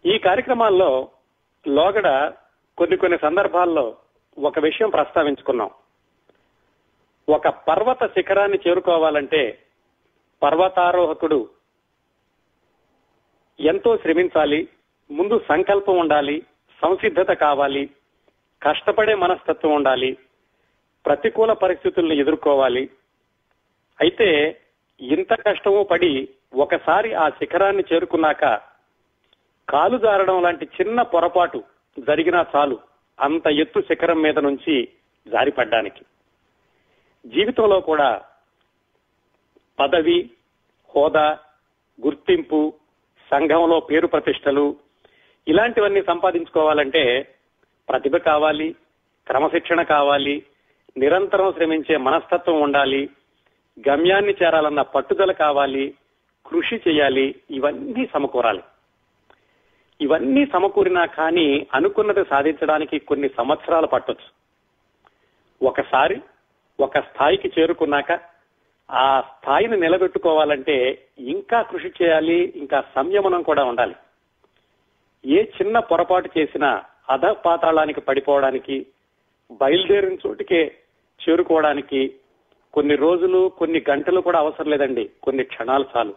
ఈ కార్యక్రమాల్లో లోగడ కొన్ని కొన్ని సందర్భాల్లో ఒక విషయం ప్రస్తావించుకున్నాం ఒక పర్వత శిఖరాన్ని చేరుకోవాలంటే పర్వతారోహకుడు ఎంతో శ్రమించాలి ముందు సంకల్పం ఉండాలి సంసిద్ధత కావాలి కష్టపడే మనస్తత్వం ఉండాలి ప్రతికూల పరిస్థితులను ఎదుర్కోవాలి అయితే ఇంత కష్టము పడి ఒకసారి ఆ శిఖరాన్ని చేరుకున్నాక కాలు జారడం లాంటి చిన్న పొరపాటు జరిగినా చాలు అంత ఎత్తు శిఖరం మీద నుంచి జారిపడ్డానికి జీవితంలో కూడా పదవి హోదా గుర్తింపు సంఘంలో పేరు ప్రతిష్టలు ఇలాంటివన్నీ సంపాదించుకోవాలంటే ప్రతిభ కావాలి క్రమశిక్షణ కావాలి నిరంతరం శ్రమించే మనస్తత్వం ఉండాలి గమ్యాన్ని చేరాలన్న పట్టుదల కావాలి కృషి చేయాలి ఇవన్నీ సమకూరాలి ఇవన్నీ సమకూరినా కానీ అనుకున్నది సాధించడానికి కొన్ని సంవత్సరాలు పట్టొచ్చు ఒకసారి ఒక స్థాయికి చేరుకున్నాక ఆ స్థాయిని నిలబెట్టుకోవాలంటే ఇంకా కృషి చేయాలి ఇంకా సంయమనం కూడా ఉండాలి ఏ చిన్న పొరపాటు చేసినా అధ పాతాళానికి పడిపోవడానికి బయలుదేరిన చోటికే చేరుకోవడానికి కొన్ని రోజులు కొన్ని గంటలు కూడా అవసరం లేదండి కొన్ని క్షణాలు చాలు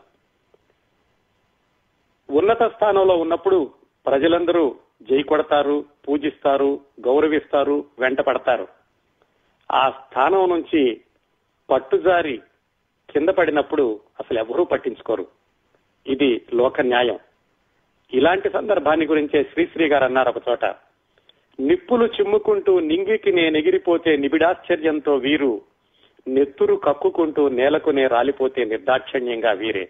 ఉన్నత స్థానంలో ఉన్నప్పుడు ప్రజలందరూ జై కొడతారు పూజిస్తారు గౌరవిస్తారు వెంట పడతారు ఆ స్థానం నుంచి పట్టుజారి కింద పడినప్పుడు అసలు ఎవరూ పట్టించుకోరు ఇది లోక న్యాయం ఇలాంటి సందర్భాన్ని గురించే శ్రీశ్రీ గారు అన్నారు ఒక చోట నిప్పులు చిమ్ముకుంటూ నింగికి నేనెగిరిపోతే నిబిడాశ్చర్యంతో వీరు నెత్తురు కక్కుకుంటూ నేలకునే రాలిపోతే నిర్దాక్షిణ్యంగా వీరే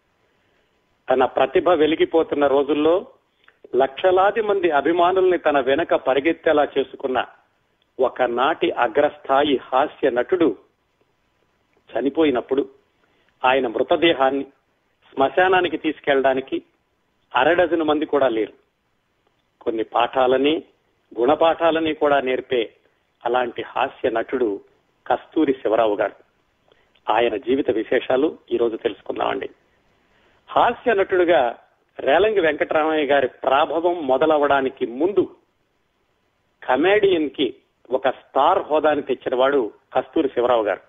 తన ప్రతిభ వెలిగిపోతున్న రోజుల్లో లక్షలాది మంది అభిమానుల్ని తన వెనక పరిగెత్తేలా చేసుకున్న ఒకనాటి అగ్రస్థాయి హాస్య నటుడు చనిపోయినప్పుడు ఆయన మృతదేహాన్ని శ్మశానానికి తీసుకెళ్ళడానికి అరడజను మంది కూడా లేరు కొన్ని పాఠాలని గుణపాఠాలని కూడా నేర్పే అలాంటి హాస్య నటుడు కస్తూరి శివరావు గారు ఆయన జీవిత విశేషాలు ఈ రోజు తెలుసుకుందామండి హాస్య నటుడుగా రేలంగి వెంకటరామయ్య గారి ప్రాభవం మొదలవడానికి ముందు కమేడియన్ కి ఒక స్టార్ హోదాని తెచ్చినవాడు కస్తూరి శివరావు గారు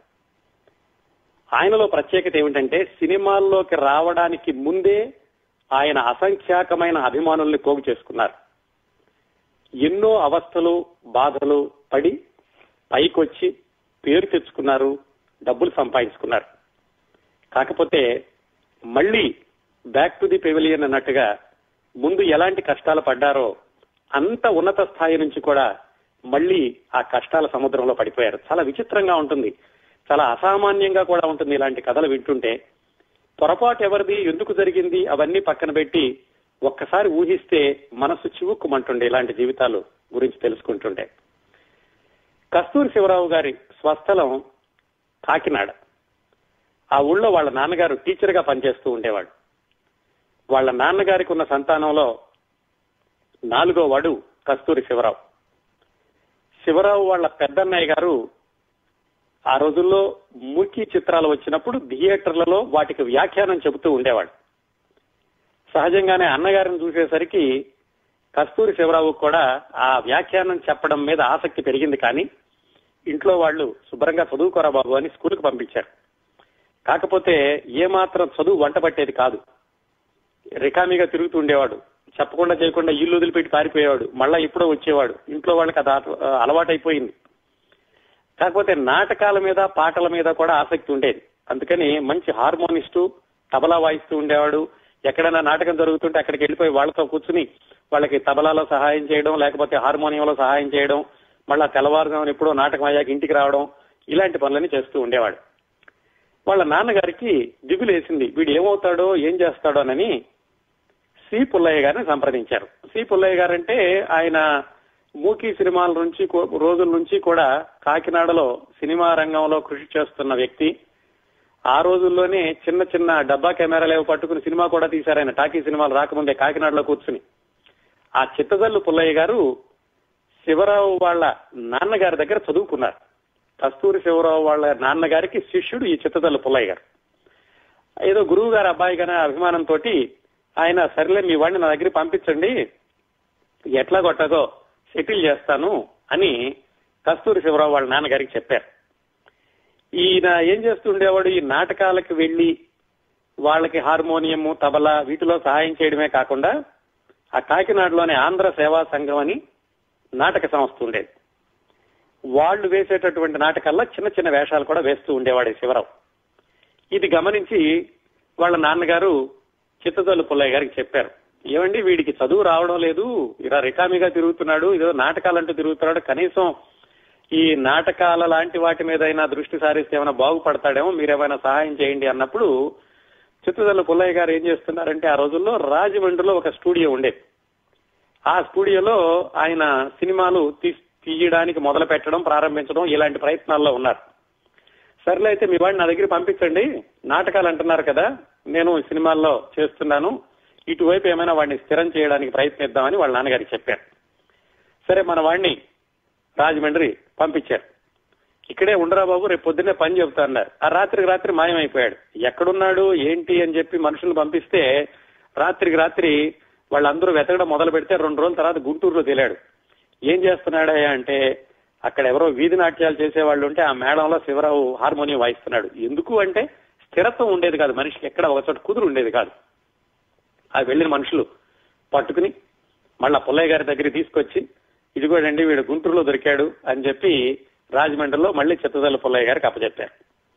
ఆయనలో ప్రత్యేకత ఏమిటంటే సినిమాల్లోకి రావడానికి ముందే ఆయన అసంఖ్యాకమైన అభిమానుల్ని పోగు చేసుకున్నారు ఎన్నో అవస్థలు బాధలు పడి పైకొచ్చి పేరు తెచ్చుకున్నారు డబ్బులు సంపాదించుకున్నారు కాకపోతే మళ్ళీ బ్యాక్ టు ది పెవిలియన్ అన్నట్టుగా ముందు ఎలాంటి కష్టాలు పడ్డారో అంత ఉన్నత స్థాయి నుంచి కూడా మళ్ళీ ఆ కష్టాల సముద్రంలో పడిపోయారు చాలా విచిత్రంగా ఉంటుంది చాలా అసామాన్యంగా కూడా ఉంటుంది ఇలాంటి కథలు వింటుంటే పొరపాటు ఎవరిది ఎందుకు జరిగింది అవన్నీ పక్కన పెట్టి ఒక్కసారి ఊహిస్తే మనసు చివుక్కుమంటుండే ఇలాంటి జీవితాలు గురించి తెలుసుకుంటుండే కస్తూరి శివరావు గారి స్వస్థలం కాకినాడ ఆ ఊళ్ళో వాళ్ళ నాన్నగారు టీచర్ గా పనిచేస్తూ ఉండేవాడు వాళ్ళ నాన్నగారికి ఉన్న సంతానంలో నాలుగో వాడు కస్తూరి శివరావు శివరావు వాళ్ళ పెద్దన్నయ్య గారు ఆ రోజుల్లో మూకీ చిత్రాలు వచ్చినప్పుడు థియేటర్లలో వాటికి వ్యాఖ్యానం చెబుతూ ఉండేవాడు సహజంగానే అన్నగారిని చూసేసరికి కస్తూరి శివరావు కూడా ఆ వ్యాఖ్యానం చెప్పడం మీద ఆసక్తి పెరిగింది కానీ ఇంట్లో వాళ్ళు శుభ్రంగా చదువుకోరా బాబు అని స్కూల్కి పంపించారు కాకపోతే ఏమాత్రం చదువు వంట పట్టేది కాదు రికామీగా తిరుగుతూ ఉండేవాడు చెప్పకుండా చేయకుండా ఇల్లు వదిలిపెట్టి పారిపోయేవాడు మళ్ళా ఎప్పుడో వచ్చేవాడు ఇంట్లో వాళ్ళకి అది అలవాటైపోయింది కాకపోతే నాటకాల మీద పాటల మీద కూడా ఆసక్తి ఉండేది అందుకని మంచి హార్మోనిస్టు తబలా వాయిస్తూ ఉండేవాడు ఎక్కడైనా నాటకం జరుగుతుంటే అక్కడికి వెళ్ళిపోయి వాళ్ళతో కూర్చుని వాళ్ళకి తబలాలో సహాయం చేయడం లేకపోతే హార్మోనియంలో సహాయం చేయడం మళ్ళా తెల్లవారుజామున ఎప్పుడో నాటకం అయ్యాక ఇంటికి రావడం ఇలాంటి పనులన్నీ చేస్తూ ఉండేవాడు వాళ్ళ నాన్నగారికి దిగులేసింది వీడు ఏమవుతాడో ఏం చేస్తాడోనని సి పుల్లయ్య గారిని సంప్రదించారు సి పుల్లయ్య గారంటే ఆయన మూకీ సినిమాల నుంచి రోజుల నుంచి కూడా కాకినాడలో సినిమా రంగంలో కృషి చేస్తున్న వ్యక్తి ఆ రోజుల్లోనే చిన్న చిన్న డబ్బా కెమెరాలు పట్టుకుని సినిమా కూడా తీశారు ఆయన టాకీ సినిమాలు రాకముందే కాకినాడలో కూర్చుని ఆ చిత్తజల్లు పుల్లయ్య గారు శివరావు వాళ్ళ నాన్నగారి దగ్గర చదువుకున్నారు కస్తూరి శివరావు వాళ్ళ నాన్నగారికి శిష్యుడు ఈ చిత్తజల్లు పుల్లయ్య గారు ఏదో గురువు గారు అబ్బాయి గారి అభిమానంతో ఆయన సర్లే మీ వాడిని నా దగ్గర పంపించండి ఎట్లా కొట్టగో సెటిల్ చేస్తాను అని కస్తూరి శివరావు వాళ్ళ నాన్నగారికి చెప్పారు ఈయన ఏం చేస్తుండేవాడు ఈ నాటకాలకు వెళ్లి వాళ్ళకి హార్మోనియము తబలా వీటిలో సహాయం చేయడమే కాకుండా ఆ కాకినాడలోని ఆంధ్ర సేవా సంఘం అని నాటక సంస్థ ఉండేది వాళ్ళు వేసేటటువంటి నాటకాల్లో చిన్న చిన్న వేషాలు కూడా వేస్తూ ఉండేవాడు ఈ శివరావు ఇది గమనించి వాళ్ళ నాన్నగారు చిత్తదల్లు పుల్లయ్య గారికి చెప్పారు ఏమండి వీడికి చదువు రావడం లేదు ఇలా రికామిగా తిరుగుతున్నాడు ఇదో నాటకాలంటూ తిరుగుతున్నాడు కనీసం ఈ నాటకాల లాంటి వాటి మీద అయినా దృష్టి సారిస్తే ఏమైనా బాగుపడతాడేమో మీరేమైనా సహాయం చేయండి అన్నప్పుడు చిత్తదల్లు పుల్లయ్య గారు ఏం చేస్తున్నారంటే ఆ రోజుల్లో రాజమండ్రిలో ఒక స్టూడియో ఉండేది ఆ స్టూడియోలో ఆయన సినిమాలు తీ- తీయడానికి మొదలు పెట్టడం ప్రారంభించడం ఇలాంటి ప్రయత్నాల్లో ఉన్నారు సర్లే అయితే మీ వాడిని నా దగ్గర పంపించండి నాటకాలు అంటున్నారు కదా నేను ఈ సినిమాల్లో చేస్తున్నాను ఇటువైపు ఏమైనా వాడిని స్థిరం చేయడానికి ప్రయత్నిద్దామని వాళ్ళ నాన్నగారికి చెప్పారు సరే మన వాడిని రాజమండ్రి పంపించారు ఇక్కడే ఉండరా బాబు రేపు పొద్దున్నే పని చెబుతా అన్నారు ఆ రాత్రికి రాత్రి మాయమైపోయాడు ఎక్కడున్నాడు ఏంటి అని చెప్పి మనుషులు పంపిస్తే రాత్రికి రాత్రి వాళ్ళందరూ వెతకడం మొదలు పెడితే రెండు రోజుల తర్వాత గుంటూరులో తేలాడు ఏం చేస్తున్నాడయ్యా అంటే అక్కడ ఎవరో వీధి నాట్యాలు చేసేవాళ్ళు ఉంటే ఆ మేళంలో శివరావు హార్మోనియం వాయిస్తున్నాడు ఎందుకు అంటే స్థిరత్వం ఉండేది కాదు మనిషికి ఎక్కడ ఒక చోట కుదురు ఉండేది కాదు ఆ వెళ్ళిన మనుషులు పట్టుకుని మళ్ళా పుల్లయ్య గారి దగ్గర తీసుకొచ్చి ఇదిగోడండి వీడు గుంటూరులో దొరికాడు అని చెప్పి రాజమండ్రిలో మళ్ళీ చిత్తదల్ల పుల్లయ్య గారికి అప్పచెప్పారు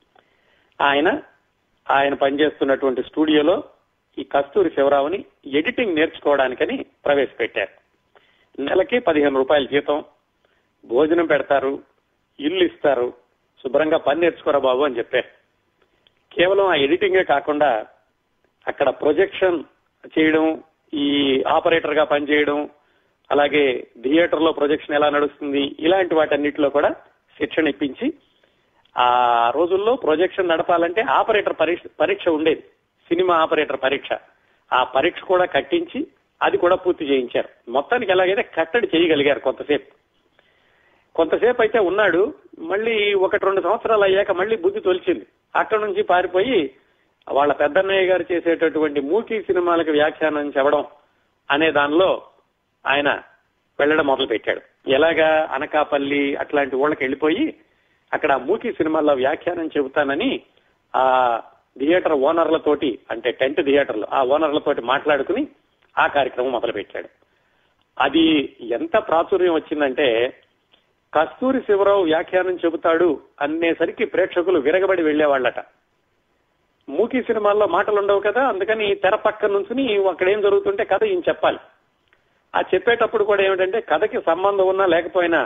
ఆయన ఆయన పనిచేస్తున్నటువంటి స్టూడియోలో ఈ కస్తూరి శివరావుని ఎడిటింగ్ నేర్చుకోవడానికని ప్రవేశపెట్టారు నెలకి పదిహేను రూపాయల జీతం భోజనం పెడతారు ఇల్లు ఇస్తారు శుభ్రంగా పని నేర్చుకోరా బాబు అని చెప్పారు కేవలం ఆ ఎడిటింగే కాకుండా అక్కడ ప్రొజెక్షన్ చేయడం ఈ ఆపరేటర్ గా పనిచేయడం అలాగే థియేటర్ లో ప్రొజెక్షన్ ఎలా నడుస్తుంది ఇలాంటి వాటన్నిటిలో కూడా శిక్షణ ఇప్పించి ఆ రోజుల్లో ప్రొజెక్షన్ నడపాలంటే ఆపరేటర్ పరీక్ష పరీక్ష ఉండేది సినిమా ఆపరేటర్ పరీక్ష ఆ పరీక్ష కూడా కట్టించి అది కూడా పూర్తి చేయించారు మొత్తానికి ఎలాగైతే కట్టడి చేయగలిగారు కొంతసేపు కొంతసేపు అయితే ఉన్నాడు మళ్ళీ ఒకటి రెండు సంవత్సరాలు అయ్యాక మళ్ళీ బుద్ధి తొలిచింది అక్కడ నుంచి పారిపోయి వాళ్ళ పెద్దన్నయ్య గారు చేసేటటువంటి మూకీ సినిమాలకు వ్యాఖ్యానం చెప్పడం అనే దానిలో ఆయన వెళ్ళడం మొదలు పెట్టాడు ఎలాగా అనకాపల్లి అట్లాంటి ఊళ్ళకి వెళ్ళిపోయి అక్కడ ఆ మూకీ సినిమాల్లో వ్యాఖ్యానం చెబుతానని ఆ థియేటర్ ఓనర్లతోటి అంటే టెంట్ థియేటర్లు ఆ ఓనర్లతోటి మాట్లాడుకుని ఆ కార్యక్రమం మొదలు పెట్టాడు అది ఎంత ప్రాచుర్యం వచ్చిందంటే కస్తూరి శివరావు వ్యాఖ్యానం చెబుతాడు అనేసరికి ప్రేక్షకులు విరగబడి వెళ్లేవాళ్ళట మూకీ సినిమాల్లో మాటలు ఉండవు కదా అందుకని తెర పక్క నుంచుని అక్కడ ఏం జరుగుతుంటే కథ ఈయన చెప్పాలి ఆ చెప్పేటప్పుడు కూడా ఏమిటంటే కథకి సంబంధం ఉన్నా లేకపోయినా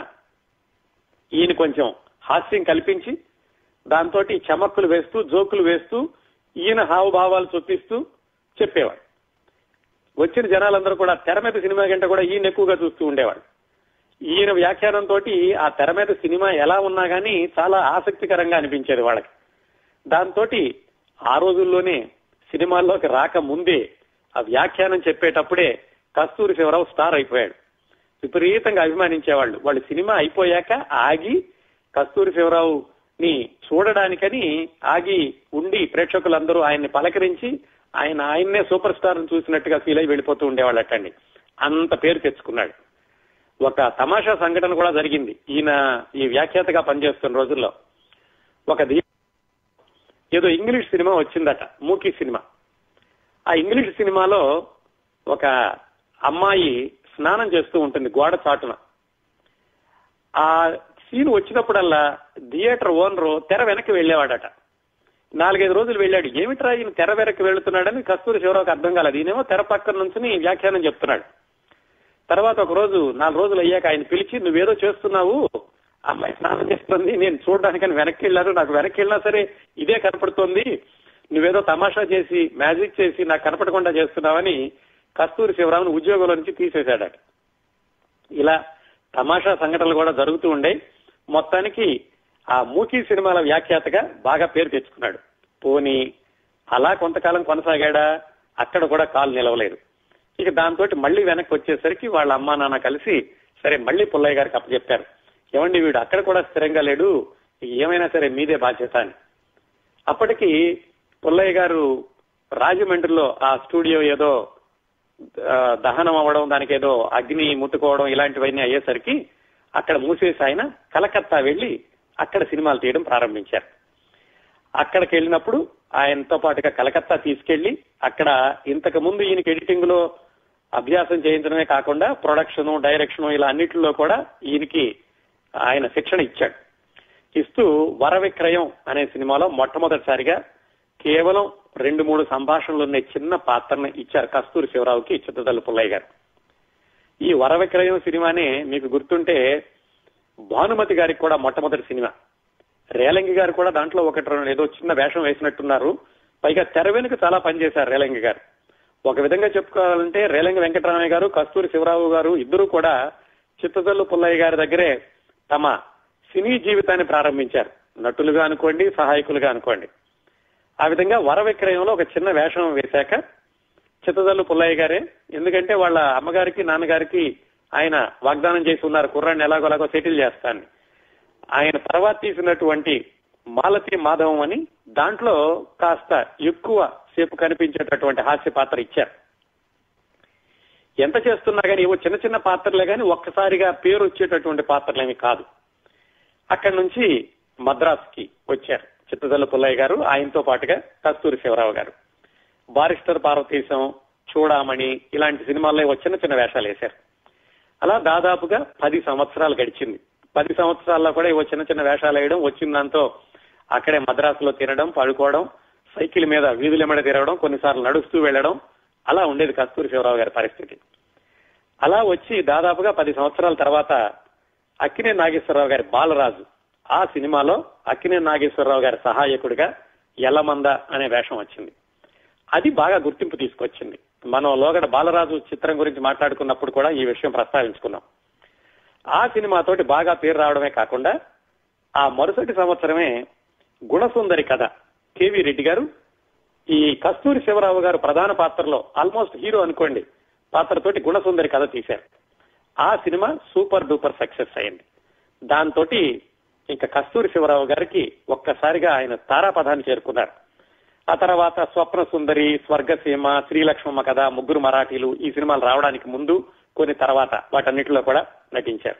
ఈయన కొంచెం హాస్యం కల్పించి దాంతో చమక్కులు వేస్తూ జోకులు వేస్తూ ఈయన హావభావాలు చొప్పిస్తూ చెప్పేవాడు వచ్చిన జనాలందరూ కూడా తెర మీద సినిమా కంటే కూడా ఈయన ఎక్కువగా చూస్తూ ఉండేవాడు ఈయన వ్యాఖ్యానంతో ఆ తెర మీద సినిమా ఎలా ఉన్నా గానీ చాలా ఆసక్తికరంగా అనిపించేది వాళ్ళకి దాంతో ఆ రోజుల్లోనే సినిమాల్లోకి రాక ముందే ఆ వ్యాఖ్యానం చెప్పేటప్పుడే కస్తూరి శివరావు స్టార్ అయిపోయాడు విపరీతంగా అభిమానించేవాళ్ళు వాళ్ళు సినిమా అయిపోయాక ఆగి కస్తూరి శివరావు ని చూడడానికని ఆగి ఉండి ప్రేక్షకులందరూ ఆయన్ని పలకరించి ఆయన ఆయన్నే సూపర్ స్టార్ చూసినట్టుగా ఫీల్ అయి వెళ్ళిపోతూ ఉండేవాళ్ళటండి అంత పేరు తెచ్చుకున్నాడు ఒక తమాషా సంఘటన కూడా జరిగింది ఈయన ఈ వ్యాఖ్యాతగా పనిచేస్తున్న రోజుల్లో ఒక ది- ఏదో ఇంగ్లీష్ సినిమా వచ్చిందట మూకీ సినిమా ఆ ఇంగ్లీష్ సినిమాలో ఒక అమ్మాయి స్నానం చేస్తూ ఉంటుంది గోడ చాటున ఆ సీన్ వచ్చినప్పుడల్లా థియేటర్ ఓనరు తెర వెనక్కి వెళ్ళేవాడట నాలుగైదు రోజులు వెళ్ళాడు ఏమిట్రా ఈయన తెర వెనక్కి వెళుతున్నాడని కస్తూరి శివరావుకి అర్థం కాలేదు ఈయనేమో తెర పక్కన నుంచి వ్యాఖ్యానం చెప్తున్నాడు తర్వాత ఒక రోజు నాలుగు రోజులు అయ్యాక ఆయన పిలిచి నువ్వేదో చేస్తున్నావు ఆ అమ్మాయి స్నానం చేస్తుంది నేను చూడడానికని వెనక్కి వెళ్ళాను నాకు వెనక్కి వెళ్ళినా సరే ఇదే కనపడుతోంది నువ్వేదో తమాషా చేసి మ్యాజిక్ చేసి నాకు కనపడకుండా చేస్తున్నావని కస్తూరి శివరావుని ఉద్యోగంలో నుంచి తీసేశాడట ఇలా తమాషా సంఘటనలు కూడా జరుగుతూ ఉండే మొత్తానికి ఆ మూకీ సినిమాల వ్యాఖ్యాతగా బాగా పేరు తెచ్చుకున్నాడు పోనీ అలా కొంతకాలం కొనసాగాడా అక్కడ కూడా కాలు నిలవలేదు ఇక దాంతో మళ్ళీ వెనక్కి వచ్చేసరికి వాళ్ళ అమ్మా నాన్న కలిసి సరే మళ్ళీ పుల్లయ్య గారికి అప్పచెప్పారు ఏమండి వీడు అక్కడ కూడా స్థిరంగా లేడు ఇక ఏమైనా సరే మీదే బాధ్యత అని అప్పటికి పుల్లయ్య గారు రాజమండ్రిలో ఆ స్టూడియో ఏదో ఆ, దహనం అవ్వడం దానికి ఏదో అగ్ని ముట్టుకోవడం ఇలాంటివన్నీ అయ్యేసరికి అక్కడ మూసేసి ఆయన కలకత్తా వెళ్లి అక్కడ సినిమాలు తీయడం ప్రారంభించారు అక్కడికి వెళ్ళినప్పుడు ఆయనతో పాటుగా కలకత్తా తీసుకెళ్లి అక్కడ ఇంతకు ముందు ఈయనకి ఎడిటింగ్ లో అభ్యాసం చేయించడమే కాకుండా ప్రొడక్షన్ డైరెక్షన్ ఇలా అన్నిటిలో కూడా ఈయనకి ఆయన శిక్షణ ఇచ్చాడు ఇస్తూ వర విక్రయం అనే సినిమాలో మొట్టమొదటిసారిగా కేవలం రెండు మూడు సంభాషణలు ఉన్న చిన్న పాత్రను ఇచ్చారు కస్తూరి శివరావుకి చిత్తదల్లు పుల్లయ్య గారు ఈ వర విక్రయం సినిమానే మీకు గుర్తుంటే భానుమతి గారికి కూడా మొట్టమొదటి సినిమా రేలంగి గారు కూడా దాంట్లో ఒకటి రెండు ఏదో చిన్న వేషం వేసినట్టున్నారు పైగా తెర వెనుక చాలా పనిచేశారు రేలంగి గారు ఒక విధంగా చెప్పుకోవాలంటే రేలంగి వెంకటరామయ్య గారు కస్తూరి శివరావు గారు ఇద్దరు కూడా చిత్తదల్లు పుల్లయ్య గారి దగ్గరే తమ సినీ జీవితాన్ని ప్రారంభించారు నటులుగా అనుకోండి సహాయకులుగా అనుకోండి ఆ విధంగా వర విక్రయంలో ఒక చిన్న వేషం వేశాక చిత్తదల్లు పుల్లయ్య గారే ఎందుకంటే వాళ్ళ అమ్మగారికి నాన్నగారికి ఆయన వాగ్దానం చేసి ఉన్నారు కుర్రాన్ని ఎలాగోలాగో సెటిల్ చేస్తాను ఆయన తర్వాత తీసినటువంటి మాలతి మాధవం అని దాంట్లో కాస్త ఎక్కువ సేపు కనిపించేటటువంటి హాస్య పాత్ర ఇచ్చారు ఎంత చేస్తున్నా కానీ ఏవో చిన్న చిన్న పాత్రలే కానీ ఒక్కసారిగా పేరు వచ్చేటటువంటి పాత్రలేమి కాదు అక్కడి నుంచి మద్రాస్కి వచ్చారు చిత్తదల్ల పుల్లయ్య గారు ఆయనతో పాటుగా కస్తూరి శివరావు గారు బారిస్టర్ పార్వతీశం చూడామణి ఇలాంటి సినిమాల్లో ఏవో చిన్న చిన్న వేషాలు వేశారు అలా దాదాపుగా పది సంవత్సరాలు గడిచింది పది సంవత్సరాల్లో కూడా ఏవో చిన్న చిన్న వేషాలు వేయడం వచ్చిన దాంతో అక్కడే మద్రాసులో తినడం పడుకోవడం సైకిల్ మీద వీధుల మీద తిరగడం కొన్నిసార్లు నడుస్తూ వెళ్ళడం అలా ఉండేది కస్తూరి శివరావు గారి పరిస్థితి అలా వచ్చి దాదాపుగా పది సంవత్సరాల తర్వాత అక్కినే నాగేశ్వరరావు గారి బాలరాజు ఆ సినిమాలో అక్కినే నాగేశ్వరరావు గారి సహాయకుడిగా ఎల్లమంద అనే వేషం వచ్చింది అది బాగా గుర్తింపు తీసుకొచ్చింది మనం లోగడ బాలరాజు చిత్రం గురించి మాట్లాడుకున్నప్పుడు కూడా ఈ విషయం ప్రస్తావించుకున్నాం ఆ సినిమాతోటి బాగా పేరు రావడమే కాకుండా ఆ మరుసటి సంవత్సరమే గుణసుందరి కథ కేవి రెడ్డి గారు ఈ కస్తూరి శివరావు గారు ప్రధాన పాత్రలో ఆల్మోస్ట్ హీరో అనుకోండి పాత్రతోటి గుణసుందరి కథ తీశారు ఆ సినిమా సూపర్ డూపర్ సక్సెస్ అయింది దాంతో ఇంకా కస్తూరి శివరావు గారికి ఒక్కసారిగా ఆయన తారాపదాన్ని చేరుకున్నారు ఆ తర్వాత స్వప్న సుందరి స్వర్గసీమ శ్రీలక్ష్మమ్మ కథ ముగ్గురు మరాఠీలు ఈ సినిమాలు రావడానికి ముందు కొన్ని తర్వాత వాటన్నిటిలో కూడా నటించారు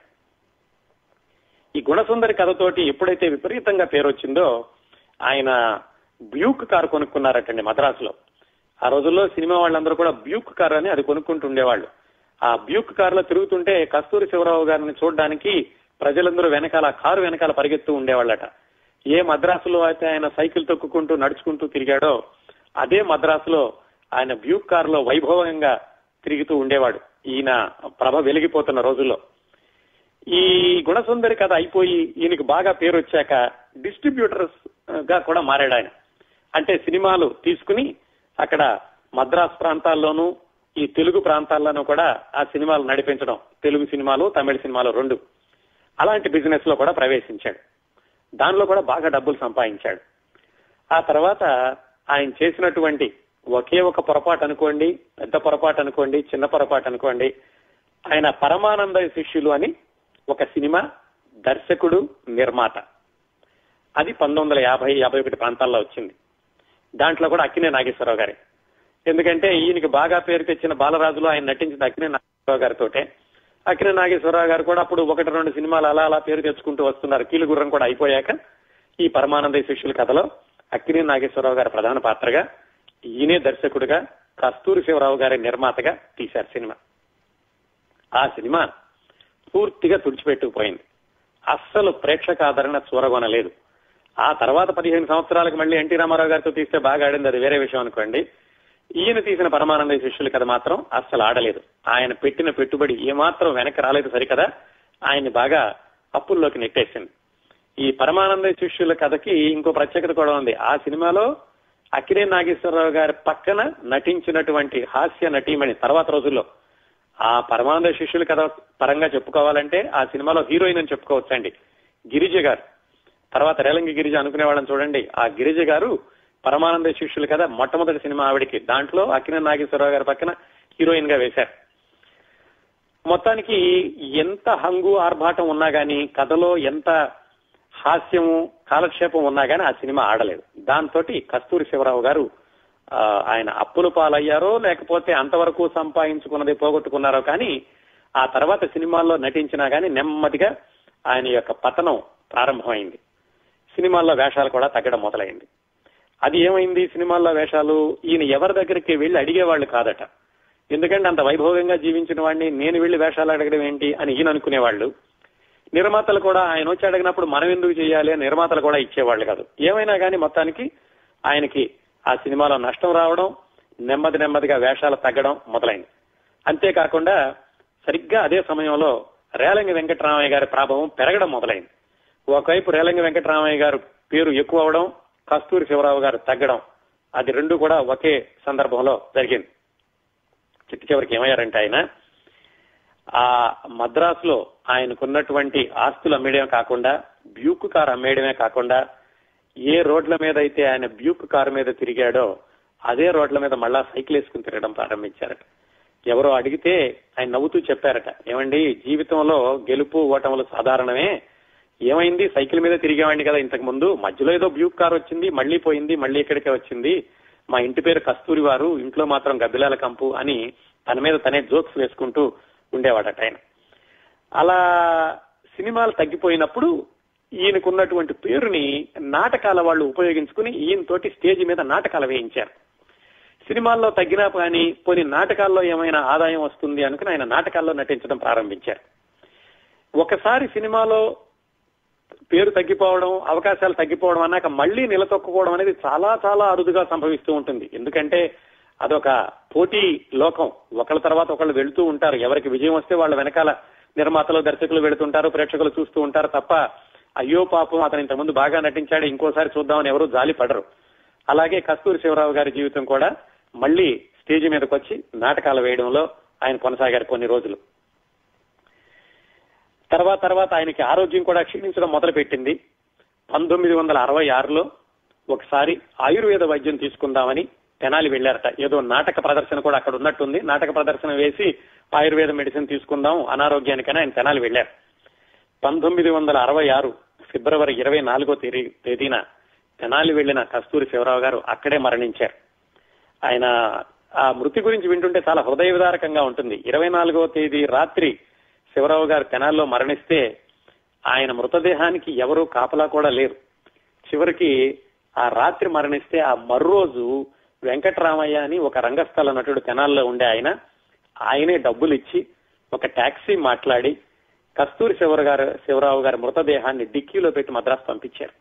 ఈ గుణసుందరి కథతోటి ఎప్పుడైతే విపరీతంగా పేరు వచ్చిందో ఆయన బ్యూక్ కారు కొనుక్కున్నారటండి మద్రాసులో ఆ రోజుల్లో సినిమా వాళ్ళందరూ కూడా బ్యూక్ కారు అని అది కొనుక్కుంటూ ఉండేవాళ్ళు ఆ బ్యూక్ కారులో తిరుగుతుంటే కస్తూరి శివరావు గారిని చూడడానికి ప్రజలందరూ వెనకాల ఆ కారు వెనకాల పరిగెత్తూ ఉండేవాళ్ళట ఏ మద్రాసులో అయితే ఆయన సైకిల్ తొక్కుకుంటూ నడుచుకుంటూ తిరిగాడో అదే మద్రాసులో ఆయన బ్యూక్ కారులో వైభవంగా తిరుగుతూ ఉండేవాడు ఈయన ప్రభ వెలిగిపోతున్న రోజుల్లో ఈ గుణసుందరి కథ అయిపోయి ఈయనకి బాగా పేరు వచ్చాక డిస్ట్రిబ్యూటర్స్ గా కూడా మారాడు ఆయన అంటే సినిమాలు తీసుకుని అక్కడ మద్రాస్ ప్రాంతాల్లోనూ ఈ తెలుగు ప్రాంతాల్లోనూ కూడా ఆ సినిమాలు నడిపించడం తెలుగు సినిమాలు తమిళ సినిమాలు రెండు అలాంటి బిజినెస్ లో కూడా ప్రవేశించాడు దానిలో కూడా బాగా డబ్బులు సంపాదించాడు ఆ తర్వాత ఆయన చేసినటువంటి ఒకే ఒక పొరపాటు అనుకోండి పెద్ద పొరపాటు అనుకోండి చిన్న పొరపాటు అనుకోండి ఆయన పరమానంద శిష్యులు అని ఒక సినిమా దర్శకుడు నిర్మాత అది పంతొమ్మిది వందల యాభై యాభై ఒకటి ప్రాంతాల్లో వచ్చింది దాంట్లో కూడా అక్కినే నాగేశ్వరరావు గారే ఎందుకంటే ఈయనకి బాగా పేరు తెచ్చిన బాలరాజులో ఆయన నటించిన అక్కినే నాగేశ్వరరావు గారితోటే అక్కినే నాగేశ్వరరావు గారు కూడా అప్పుడు ఒకటి రెండు సినిమాలు అలా అలా పేరు తెచ్చుకుంటూ వస్తున్నారు కీలుగుర్రం కూడా అయిపోయాక ఈ పరమానంద శిష్యుల కథలో అక్కినే నాగేశ్వరరావు గారి ప్రధాన పాత్రగా ఈయనే దర్శకుడిగా కస్తూరి శివరావు గారి నిర్మాతగా తీశారు సినిమా ఆ సినిమా పూర్తిగా తుడిచిపెట్టుకుపోయింది అస్సలు ప్రేక్షక ఆదరణ చూరగొనలేదు ఆ తర్వాత పదిహేను సంవత్సరాలకు మళ్ళీ ఎన్టీ రామారావు గారితో తీస్తే బాగా ఆడింది అది వేరే విషయం అనుకోండి ఈయన తీసిన పరమానంద శిష్యుల కథ మాత్రం అస్సలు ఆడలేదు ఆయన పెట్టిన పెట్టుబడి ఏమాత్రం వెనక్కి రాలేదు సరికదా ఆయన్ని బాగా అప్పుల్లోకి నెట్టేసింది ఈ పరమానంద శిష్యుల కథకి ఇంకో ప్రత్యేకత కూడా ఉంది ఆ సినిమాలో అక్కినే నాగేశ్వరరావు గారి పక్కన నటించినటువంటి హాస్య నటీమణి తర్వాత రోజుల్లో ఆ పరమానంద శిష్యుల కథ పరంగా చెప్పుకోవాలంటే ఆ సినిమాలో హీరోయిన్ అని చెప్పుకోవచ్చండి గిరిజ గారు తర్వాత రేలంగి గిరిజ అనుకునే వాళ్ళని చూడండి ఆ గిరిజ గారు పరమానంద శిష్యులు కదా మొట్టమొదటి సినిమా ఆవిడికి దాంట్లో అక్కిన నాగేశ్వరరావు గారి పక్కన హీరోయిన్ గా వేశారు మొత్తానికి ఎంత హంగు ఆర్భాటం ఉన్నా గానీ కథలో ఎంత హాస్యము కాలక్షేపం ఉన్నా గానీ ఆ సినిమా ఆడలేదు దాంతో కస్తూరి శివరావు గారు ఆ, ఆయన అప్పులు పాలయ్యారో లేకపోతే అంతవరకు సంపాదించుకున్నది పోగొట్టుకున్నారో కానీ ఆ తర్వాత సినిమాల్లో నటించినా గానీ నెమ్మదిగా ఆయన యొక్క పతనం ప్రారంభమైంది సినిమాల్లో వేషాలు కూడా తగ్గడం మొదలైంది అది ఏమైంది సినిమాల్లో వేషాలు ఈయన ఎవరి దగ్గరికి వెళ్లి అడిగేవాళ్ళు కాదట ఎందుకంటే అంత వైభవంగా జీవించిన వాడిని నేను వెళ్లి వేషాలు అడగడం ఏంటి అని ఈయన అనుకునేవాళ్ళు నిర్మాతలు కూడా ఆయన వచ్చి అడిగినప్పుడు మనం ఎందుకు చేయాలి అని నిర్మాతలు కూడా ఇచ్చేవాళ్ళు కాదు ఏమైనా కానీ మొత్తానికి ఆయనకి ఆ సినిమాలో నష్టం రావడం నెమ్మది నెమ్మదిగా వేషాలు తగ్గడం మొదలైంది అంతేకాకుండా సరిగ్గా అదే సమయంలో రేలంగి వెంకటరామయ్య గారి ప్రభావం పెరగడం మొదలైంది ఒకవైపు రేలంగి వెంకటరామయ్య గారు పేరు ఎక్కువ అవడం కస్తూరి శివరావు గారు తగ్గడం అది రెండు కూడా ఒకే సందర్భంలో జరిగింది చిట్టు చివరికి ఏమయ్యారంటే ఆయన ఆ మద్రాసులో ఆయనకున్నటువంటి ఆస్తులు అమ్మేయడమే కాకుండా బ్యూక్ కారు అమ్మేయడమే కాకుండా ఏ రోడ్ల మీద అయితే ఆయన బ్యూక్ కారు మీద తిరిగాడో అదే రోడ్ల మీద మళ్ళా సైకిల్ వేసుకుని తిరగడం ప్రారంభించారట ఎవరో అడిగితే ఆయన నవ్వుతూ చెప్పారట ఏమండి జీవితంలో గెలుపు ఓటములు సాధారణమే ఏమైంది సైకిల్ మీద తిరిగేవాడిని కదా ఇంతకు ముందు మధ్యలో ఏదో బ్యూక్ కార్ వచ్చింది మళ్ళీ పోయింది మళ్ళీ ఇక్కడికే వచ్చింది మా ఇంటి పేరు కస్తూరి వారు ఇంట్లో మాత్రం గబ్బిలాల కంపు అని తన మీద తనే జోక్స్ వేసుకుంటూ ఉండేవాడట ఆయన అలా సినిమాలు తగ్గిపోయినప్పుడు ఈయనకున్నటువంటి పేరుని నాటకాల వాళ్ళు ఉపయోగించుకుని ఈయనతోటి స్టేజ్ మీద నాటకాలు వేయించారు సినిమాల్లో తగ్గినా కానీ కొన్ని నాటకాల్లో ఏమైనా ఆదాయం వస్తుంది అనుకుని ఆయన నాటకాల్లో నటించడం ప్రారంభించారు ఒకసారి సినిమాలో పేరు తగ్గిపోవడం అవకాశాలు తగ్గిపోవడం అన్నాక మళ్ళీ నిలతొక్కుకోవడం అనేది చాలా చాలా అరుదుగా సంభవిస్తూ ఉంటుంది ఎందుకంటే అదొక పోటీ లోకం ఒకళ్ళ తర్వాత ఒకళ్ళు వెళుతూ ఉంటారు ఎవరికి విజయం వస్తే వాళ్ళ వెనకాల నిర్మాతలు దర్శకులు వెళుతుంటారు ప్రేక్షకులు చూస్తూ ఉంటారు తప్ప అయ్యో పాపం అతను ఇంతకుముందు బాగా నటించాడు ఇంకోసారి చూద్దామని ఎవరు జాలి పడరు అలాగే కస్తూరి శివరావు గారి జీవితం కూడా మళ్ళీ స్టేజ్ మీదకి వచ్చి నాటకాలు వేయడంలో ఆయన కొనసాగారు కొన్ని రోజులు తర్వాత తర్వాత ఆయనకి ఆరోగ్యం కూడా క్షీణించడం మొదలుపెట్టింది పంతొమ్మిది వందల అరవై ఆరులో ఒకసారి ఆయుర్వేద వైద్యం తీసుకుందామని తెనాలి వెళ్లారట ఏదో నాటక ప్రదర్శన కూడా అక్కడ ఉన్నట్టుంది నాటక ప్రదర్శన వేసి ఆయుర్వేద మెడిసిన్ తీసుకుందాం అనారోగ్యానికని ఆయన తెనాలి వెళ్లారు పంతొమ్మిది వందల అరవై ఆరు ఫిబ్రవరి ఇరవై నాలుగో తేదీ తేదీన తెనాలి వెళ్లిన కస్తూరి శివరావు గారు అక్కడే మరణించారు ఆయన ఆ మృతి గురించి వింటుంటే చాలా హృదయ విదారకంగా ఉంటుంది ఇరవై నాలుగో తేదీ రాత్రి శివరావు గారు తెనాల్లో మరణిస్తే ఆయన మృతదేహానికి ఎవరూ కాపలా కూడా లేరు చివరికి ఆ రాత్రి మరణిస్తే ఆ మర్రోజు వెంకటరామయ్య అని ఒక రంగస్థల నటుడు తెనాల్లో ఉండే ఆయన ఆయనే డబ్బులు ఇచ్చి ఒక టాక్సీ మాట్లాడి కస్తూరి శివర గారు శివరావు గారి మృతదేహాన్ని డిక్కీలో పెట్టి మద్రాసు పంపించారు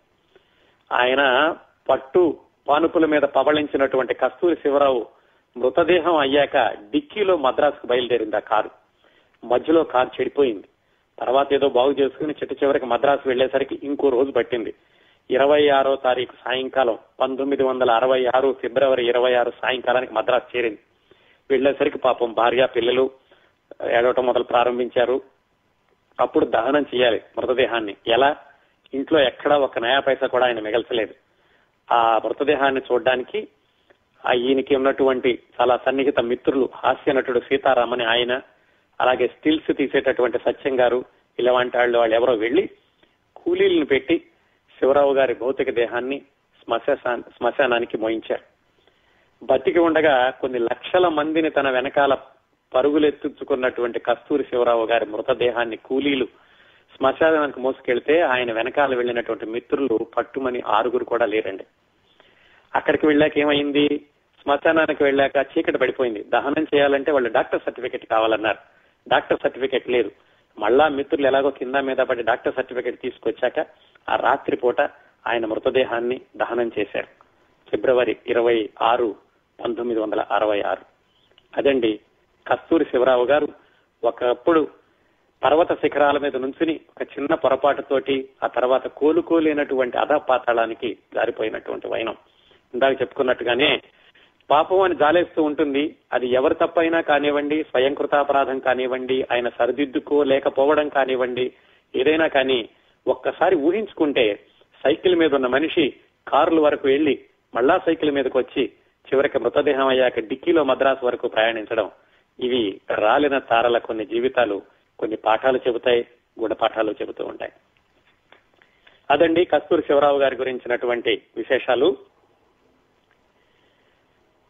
ఆయన పట్టు పానుపుల మీద పవళించినటువంటి కస్తూరి శివరావు మృతదేహం అయ్యాక డిక్కీలో మద్రాసుకు బయలుదేరింది ఆ కారు మధ్యలో కారు చెడిపోయింది తర్వాత ఏదో బాగు చేసుకుని చిట్ట చివరికి మద్రాసు వెళ్లేసరికి ఇంకో రోజు పట్టింది ఇరవై ఆరో తారీఖు సాయంకాలం పంతొమ్మిది వందల అరవై ఆరు ఫిబ్రవరి ఇరవై ఆరు సాయంకాలానికి మద్రాసు చేరింది వెళ్లేసరికి పాపం భార్య పిల్లలు ఏడవటం మొదలు ప్రారంభించారు అప్పుడు దహనం చేయాలి మృతదేహాన్ని ఎలా ఇంట్లో ఎక్కడా ఒక నయా పైసా కూడా ఆయన మిగల్చలేదు ఆ మృతదేహాన్ని చూడడానికి ఆ ఈయనకి ఉన్నటువంటి చాలా సన్నిహిత మిత్రులు హాస్య నటుడు సీతారామని ఆయన అలాగే స్టిల్స్ తీసేటటువంటి సత్యం గారు ఇలాంటి వాళ్ళు వాళ్ళు ఎవరో వెళ్లి కూలీలను పెట్టి శివరావు గారి భౌతిక దేహాన్ని శ్మశాన శ్మశానానికి మోయించారు బతికి ఉండగా కొన్ని లక్షల మందిని తన వెనకాల పరుగులెత్తుకున్నటువంటి కస్తూరి శివరావు గారి మృతదేహాన్ని కూలీలు శ్మశానానికి మోసుకెళ్తే ఆయన వెనకాల వెళ్ళినటువంటి మిత్రులు పట్టుమని ఆరుగురు కూడా లేరండి అక్కడికి వెళ్ళాక ఏమైంది శ్మశానానికి వెళ్ళాక చీకటి పడిపోయింది దహనం చేయాలంటే వాళ్ళు డాక్టర్ సర్టిఫికెట్ కావాలన్నారు డాక్టర్ సర్టిఫికెట్ లేదు మళ్ళా మిత్రులు ఎలాగో కింద మీద పడి డాక్టర్ సర్టిఫికెట్ తీసుకొచ్చాక ఆ రాత్రి పూట ఆయన మృతదేహాన్ని దహనం చేశారు ఫిబ్రవరి ఇరవై ఆరు పంతొమ్మిది వందల అరవై ఆరు అదండి కస్తూరి శివరావు గారు ఒకప్పుడు పర్వత శిఖరాల మీద నుంచుని ఒక చిన్న పొరపాటుతోటి ఆ తర్వాత కోలుకోలేనటువంటి అధపాతాళానికి జారిపోయినటువంటి వైనం ఇందాక చెప్పుకున్నట్టుగానే పాపం అని జాలేస్తూ ఉంటుంది అది ఎవరు తప్పైనా కానివ్వండి స్వయం కృతాపరాధం కానివ్వండి ఆయన సరిదిద్దుకోలేకపోవడం కానివ్వండి ఏదైనా కానీ ఒక్కసారి ఊహించుకుంటే సైకిల్ మీద ఉన్న మనిషి కారుల వరకు వెళ్లి మళ్ళా సైకిల్ మీదకి వచ్చి చివరికి మృతదేహం అయ్యాక డిక్కీలో మద్రాసు వరకు ప్రయాణించడం ఇవి రాలిన తారల కొన్ని జీవితాలు కొన్ని పాఠాలు చెబుతాయి గుణపాఠాలు చెబుతూ ఉంటాయి అదండి కస్తూరి శివరావు గారి గురించినటువంటి విశేషాలు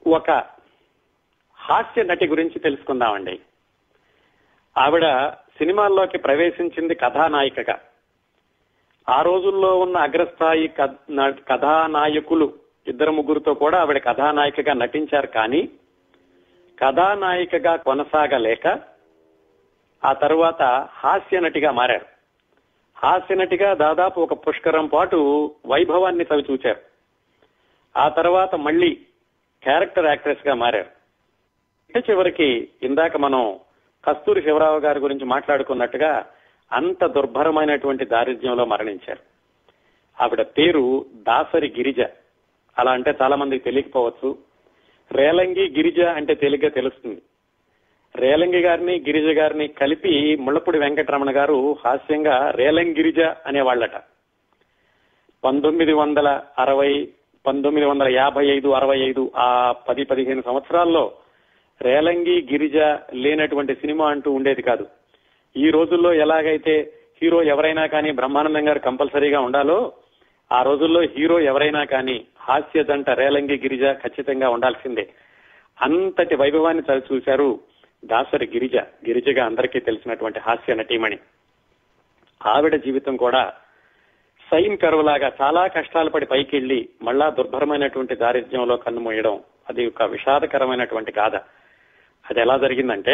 ఒక హాస్య నటి గురించి తెలుసుకుందామండి ఆవిడ సినిమాల్లోకి ప్రవేశించింది కథానాయికగా ఆ రోజుల్లో ఉన్న అగ్రస్థాయి కథానాయకులు ఇద్దరు ముగ్గురుతో కూడా ఆవిడ కథానాయికగా నటించారు కానీ కథానాయికగా కొనసాగలేక ఆ తరువాత హాస్య నటిగా మారారు హాస్య నటిగా దాదాపు ఒక పుష్కరం పాటు వైభవాన్ని తవి చూచారు ఆ తర్వాత మళ్ళీ క్యారెక్టర్ యాక్ట్రెస్ గా మారారు చివరికి ఇందాక మనం కస్తూరి శివరావు గారి గురించి మాట్లాడుకున్నట్టుగా అంత దుర్భరమైనటువంటి దారిద్ర్యంలో మరణించారు ఆవిడ పేరు దాసరి గిరిజ అలా అంటే చాలా మందికి తెలియకపోవచ్చు రేలంగి గిరిజ అంటే తేలిగ్గా తెలుస్తుంది రేలంగి గారిని గిరిజ గారిని కలిపి ముళ్ళపూడి వెంకటరమణ గారు హాస్యంగా రేలంగిరిజ అనేవాళ్లట పంతొమ్మిది వందల అరవై పంతొమ్మిది వందల యాభై ఐదు అరవై ఐదు ఆ పది పదిహేను సంవత్సరాల్లో రేలంగి గిరిజ లేనటువంటి సినిమా అంటూ ఉండేది కాదు ఈ రోజుల్లో ఎలాగైతే హీరో ఎవరైనా కానీ బ్రహ్మానందం గారు కంపల్సరీగా ఉండాలో ఆ రోజుల్లో హీరో ఎవరైనా కానీ హాస్య దంట రేలంగి గిరిజ ఖచ్చితంగా ఉండాల్సిందే అంతటి వైభవాన్ని చూశారు దాసరి గిరిజ గిరిజగా అందరికీ తెలిసినటువంటి హాస్య నటీమణి ఆవిడ జీవితం కూడా సైన్ కరువులాగా చాలా కష్టాలు పడి పైకి వెళ్లి మళ్ళా దుర్భరమైనటువంటి దారిద్ర్యంలో కన్నుమూయడం అది ఒక విషాదకరమైనటువంటి గాథ అది ఎలా జరిగిందంటే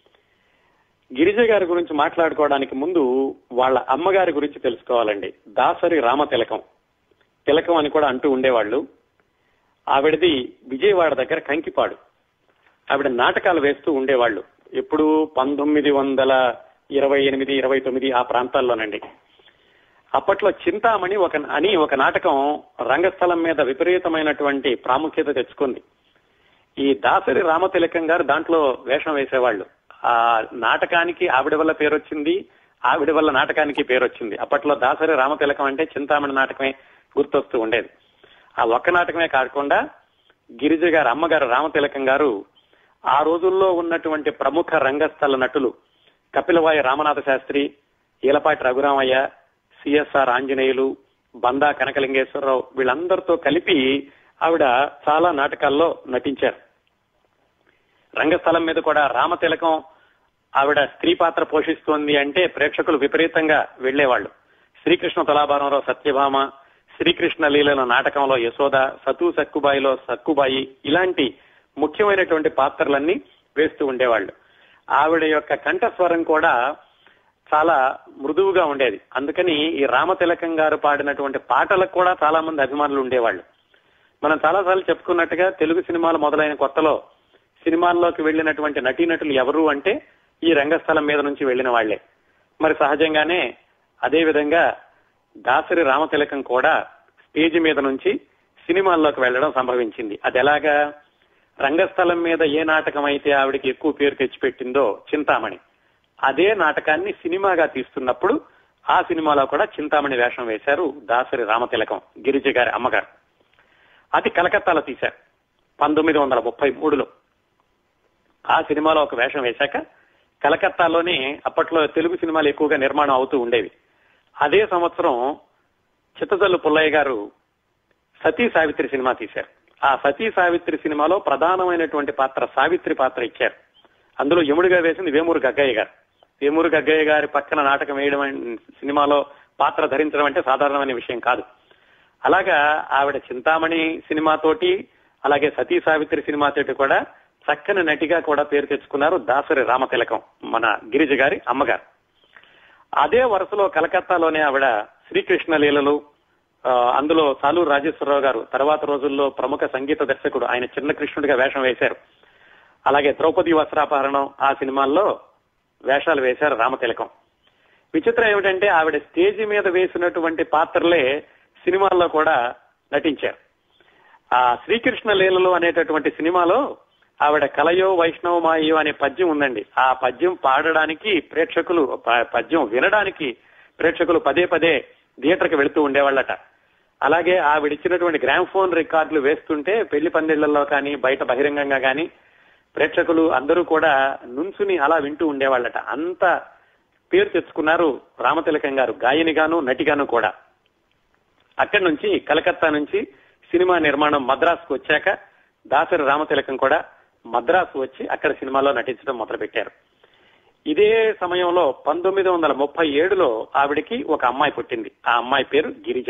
గిరిజ గారి గురించి మాట్లాడుకోవడానికి ముందు వాళ్ళ అమ్మగారి గురించి తెలుసుకోవాలండి దాసరి రామ తిలకం తిలకం అని కూడా అంటూ ఉండేవాళ్ళు ఆవిడది విజయవాడ దగ్గర కంకిపాడు ఆవిడ నాటకాలు వేస్తూ ఉండేవాళ్ళు ఎప్పుడు పంతొమ్మిది వందల ఇరవై ఎనిమిది ఇరవై తొమ్మిది ఆ ప్రాంతాల్లోనండి అప్పట్లో చింతామణి ఒక అని ఒక నాటకం రంగస్థలం మీద విపరీతమైనటువంటి ప్రాముఖ్యత తెచ్చుకుంది ఈ దాసరి రామతిలకం గారు దాంట్లో వేషం వేసేవాళ్ళు ఆ నాటకానికి ఆవిడ వల్ల పేరు వచ్చింది ఆవిడ వల్ల నాటకానికి పేరు వచ్చింది అప్పట్లో దాసరి రామతిలకం అంటే చింతామణి నాటకమే గుర్తొస్తూ ఉండేది ఆ ఒక్క నాటకమే కాకుండా గిరిజ గారు అమ్మగారు రామతిలకం గారు ఆ రోజుల్లో ఉన్నటువంటి ప్రముఖ రంగస్థల నటులు కపిలవాయ రామనాథ శాస్త్రి ఈలపాటి రఘురామయ్య సిఎస్ఆర్ ఆంజనేయులు బందా కనకలింగేశ్వరరావు వీళ్ళందరితో కలిపి ఆవిడ చాలా నాటకాల్లో నటించారు రంగస్థలం మీద కూడా రామతిలకం ఆవిడ స్త్రీ పాత్ర పోషిస్తోంది అంటే ప్రేక్షకులు విపరీతంగా వెళ్లేవాళ్లు శ్రీకృష్ణ తులాభారంలో సత్యభామ శ్రీకృష్ణ లీలల నాటకంలో యశోద సతు సక్కుబాయిలో సక్కుబాయి ఇలాంటి ముఖ్యమైనటువంటి పాత్రలన్నీ వేస్తూ ఉండేవాళ్లు ఆవిడ యొక్క కంఠస్వరం కూడా చాలా మృదువుగా ఉండేది అందుకని ఈ రామతిలకం గారు పాడినటువంటి పాటలకు కూడా చాలా మంది అభిమానులు ఉండేవాళ్లు మనం చాలాసార్లు చెప్పుకున్నట్టుగా తెలుగు సినిమాలు మొదలైన కొత్తలో సినిమాల్లోకి వెళ్లినటువంటి నటీనటులు ఎవరు అంటే ఈ రంగస్థలం మీద నుంచి వెళ్లిన వాళ్లే మరి సహజంగానే అదే విధంగా దాసరి రామతిలకం కూడా స్టేజ్ మీద నుంచి సినిమాల్లోకి వెళ్లడం సంభవించింది అది ఎలాగా రంగస్థలం మీద ఏ నాటకం అయితే ఆవిడకి ఎక్కువ పేరు తెచ్చిపెట్టిందో చింతామణి అదే నాటకాన్ని సినిమాగా తీస్తున్నప్పుడు ఆ సినిమాలో కూడా చింతామణి వేషం వేశారు దాసరి రామతిలకం గిరిజ గారి అమ్మగారు అది కలకత్తాలో తీశారు పంతొమ్మిది వందల ముప్పై మూడులో ఆ సినిమాలో ఒక వేషం వేశాక కలకత్తాలోనే అప్పట్లో తెలుగు సినిమాలు ఎక్కువగా నిర్మాణం అవుతూ ఉండేవి అదే సంవత్సరం చిత్తజల్లు పుల్లయ్య గారు సతీ సావిత్రి సినిమా తీశారు ఆ సతీ సావిత్రి సినిమాలో ప్రధానమైనటువంటి పాత్ర సావిత్రి పాత్ర ఇచ్చారు అందులో యముడిగా వేసింది వేమూరు గగ్గయ్య గారు వేమూరు గగ్గయ్య గారి పక్కన నాటకం వేయడం సినిమాలో పాత్ర ధరించడం అంటే సాధారణమైన విషయం కాదు అలాగా ఆవిడ చింతామణి సినిమాతోటి అలాగే సతీ సావిత్రి సినిమాతోటి కూడా చక్కని నటిగా కూడా పేరు తెచ్చుకున్నారు దాసరి రామతిలకం మన గిరిజ గారి అమ్మగారు అదే వరుసలో కలకత్తాలోనే ఆవిడ శ్రీకృష్ణ లీలలు అందులో సాలూరు రాజేశ్వరరావు గారు తర్వాత రోజుల్లో ప్రముఖ సంగీత దర్శకుడు ఆయన చిన్న కృష్ణుడిగా వేషం వేశారు అలాగే ద్రౌపది వస్త్రాపహరణం ఆ సినిమాల్లో వేషాలు వేశారు రామతిలకం విచిత్రం ఏమిటంటే ఆవిడ స్టేజ్ మీద వేసినటువంటి పాత్రలే సినిమాల్లో కూడా నటించారు ఆ శ్రీకృష్ణ లీలలు అనేటటువంటి సినిమాలో ఆవిడ కలయో వైష్ణవమాయో అనే పద్యం ఉందండి ఆ పద్యం పాడడానికి ప్రేక్షకులు పద్యం వినడానికి ప్రేక్షకులు పదే పదే థియేటర్కి వెళుతూ ఉండేవాళ్ళట అలాగే ఆవిడిచ్చినటువంటి గ్రామ్ఫోన్ రికార్డులు వేస్తుంటే పెళ్లి పందిళ్లలో కానీ బయట బహిరంగంగా కానీ ప్రేక్షకులు అందరూ కూడా నుంచుని అలా వింటూ ఉండేవాళ్ళట అంత పేరు తెచ్చుకున్నారు రామతిలకం గారు గాయనిగాను నటిగాను కూడా అక్కడి నుంచి కలకత్తా నుంచి సినిమా నిర్మాణం మద్రాసుకు వచ్చాక దాసరి రామతిలకం కూడా మద్రాసు వచ్చి అక్కడ సినిమాలో నటించడం మొదలుపెట్టారు ఇదే సమయంలో పంతొమ్మిది వందల ముప్పై ఏడులో ఆవిడికి ఒక అమ్మాయి పుట్టింది ఆ అమ్మాయి పేరు గిరిజ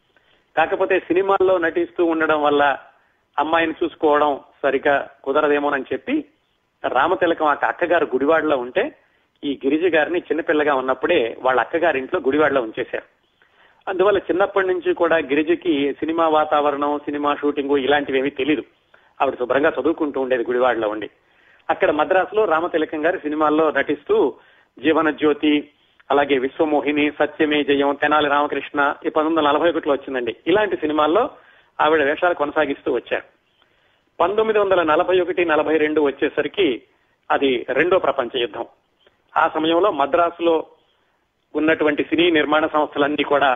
కాకపోతే సినిమాల్లో నటిస్తూ ఉండడం వల్ల అమ్మాయిని చూసుకోవడం సరిగా కుదరదేమోనని చెప్పి రామతిలకం ఆ అక్కగారు గుడివాడలో ఉంటే ఈ గిరిజ గారిని చిన్నపిల్లగా ఉన్నప్పుడే వాళ్ళ అక్కగారి ఇంట్లో గుడివాడలో ఉంచేశారు అందువల్ల చిన్నప్పటి నుంచి కూడా గిరిజకి సినిమా వాతావరణం సినిమా షూటింగ్ ఇలాంటివి ఏమీ తెలీదు ఆవిడ శుభ్రంగా చదువుకుంటూ ఉండేది గుడివాడలో ఉండి అక్కడ మద్రాసులో రామతిలకం గారి సినిమాల్లో నటిస్తూ జీవన జ్యోతి అలాగే విశ్వమోహిని సత్యమే జయం తెనాలి రామకృష్ణ ఈ పంతొమ్మిది వందల నలభై ఒకటిలో వచ్చిందండి ఇలాంటి సినిమాల్లో ఆవిడ వేషాలు కొనసాగిస్తూ వచ్చారు పంతొమ్మిది వందల నలభై ఒకటి నలభై రెండు వచ్చేసరికి అది రెండో ప్రపంచ యుద్ధం ఆ సమయంలో మద్రాసులో ఉన్నటువంటి సినీ నిర్మాణ సంస్థలన్నీ కూడా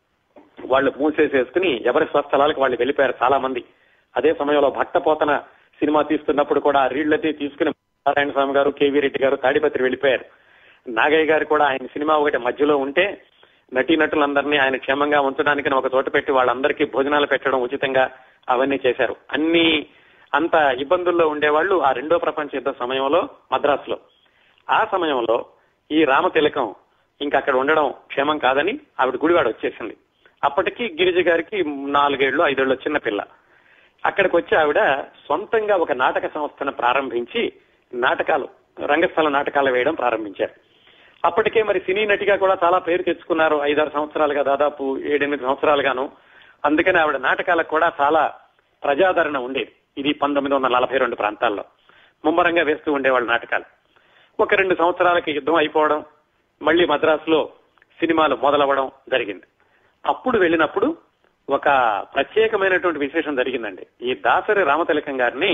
వాళ్ళు మూసేసేసుకుని ఎవరి స్వస్థలాలకు వాళ్ళు వెళ్ళిపోయారు చాలా మంది అదే సమయంలో భక్తపోతన సినిమా తీస్తున్నప్పుడు కూడా ఆ రీళ్లతే తీసుకుని నారాయణ స్వామి గారు కేవీ రెడ్డి గారు తాడిపత్రి వెళ్ళిపోయారు నాగయ్య గారు కూడా ఆయన సినిమా ఒకటి మధ్యలో ఉంటే నటీనటులందరినీ ఆయన క్షేమంగా ఉంచడానికి ఒక చోట పెట్టి వాళ్ళందరికీ భోజనాలు పెట్టడం ఉచితంగా అవన్నీ చేశారు అన్ని అంత ఇబ్బందుల్లో ఉండేవాళ్ళు ఆ రెండో ప్రపంచ యుద్ధ సమయంలో మద్రాసులో ఆ సమయంలో ఈ రామతిలకం ఇంకా అక్కడ ఉండడం క్షేమం కాదని ఆవిడ గుడివాడ వచ్చేసింది అప్పటికి గిరిజ గారికి నాలుగేళ్లు ఐదేళ్లు చిన్న పిల్ల అక్కడికి వచ్చి ఆవిడ సొంతంగా ఒక నాటక సంస్థను ప్రారంభించి నాటకాలు రంగస్థల నాటకాలు వేయడం ప్రారంభించారు అప్పటికే మరి సినీ నటిగా కూడా చాలా పేరు తెచ్చుకున్నారు ఐదారు సంవత్సరాలుగా దాదాపు ఏడెనిమిది సంవత్సరాలుగాను అందుకని ఆవిడ నాటకాలకు కూడా చాలా ప్రజాదరణ ఉండేది ఇది పంతొమ్మిది వందల నలభై రెండు ప్రాంతాల్లో ముమ్మరంగా వేస్తూ ఉండేవాళ్ళు నాటకాలు ఒక రెండు సంవత్సరాలకి యుద్ధం అయిపోవడం మళ్ళీ మద్రాసులో సినిమాలు మొదలవ్వడం జరిగింది అప్పుడు వెళ్ళినప్పుడు ఒక ప్రత్యేకమైనటువంటి విశేషం జరిగిందండి ఈ దాసరి రామతిలకం గారిని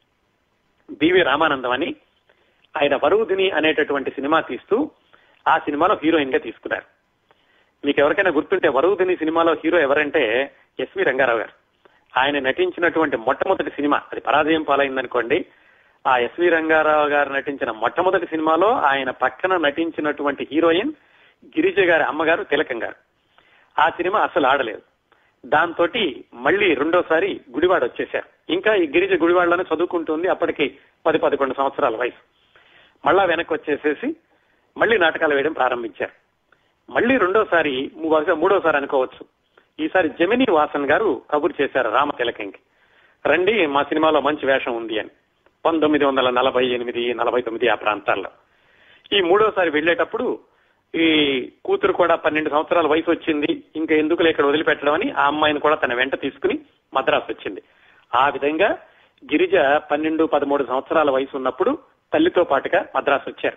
బివి రామానందం అని ఆయన వరుదిని అనేటటువంటి సినిమా తీస్తూ ఆ సినిమాలో హీరోయిన్ గా తీసుకున్నారు మీకు ఎవరికైనా గుర్తుంటే వరుదిని సినిమాలో హీరో ఎవరంటే ఎస్వి రంగారావు గారు ఆయన నటించినటువంటి మొట్టమొదటి సినిమా అది పరాజయం పాలైందనుకోండి ఆ ఎస్వి రంగారావు గారు నటించిన మొట్టమొదటి సినిమాలో ఆయన పక్కన నటించినటువంటి హీరోయిన్ గిరిజ గారి అమ్మగారు తిలకం గారు ఆ సినిమా అసలు ఆడలేదు దాంతో మళ్ళీ రెండోసారి గుడివాడ వచ్చేశారు ఇంకా ఈ గిరిజ గుడివాడలోనే చదువుకుంటుంది అప్పటికి పది పదకొండు సంవత్సరాల వయసు మళ్ళా వెనక్కి వచ్చేసేసి మళ్ళీ నాటకాలు వేయడం ప్రారంభించారు మళ్ళీ రెండోసారి బహుశా మూడోసారి అనుకోవచ్చు ఈసారి జమినీ వాసన్ గారు కబురు చేశారు రామ తిలకంకి రండి మా సినిమాలో మంచి వేషం ఉంది అని పంతొమ్మిది వందల నలభై ఎనిమిది నలభై తొమ్మిది ఆ ప్రాంతాల్లో ఈ మూడోసారి వెళ్ళేటప్పుడు ఈ కూతురు కూడా పన్నెండు సంవత్సరాల వయసు వచ్చింది ఇంకా ఎందుకు ఇక్కడ వదిలిపెట్టడం అని ఆ అమ్మాయిని కూడా తన వెంట తీసుకుని మద్రాసు వచ్చింది ఆ విధంగా గిరిజ పన్నెండు పదమూడు సంవత్సరాల వయసు ఉన్నప్పుడు తల్లితో పాటుగా మద్రాసు వచ్చారు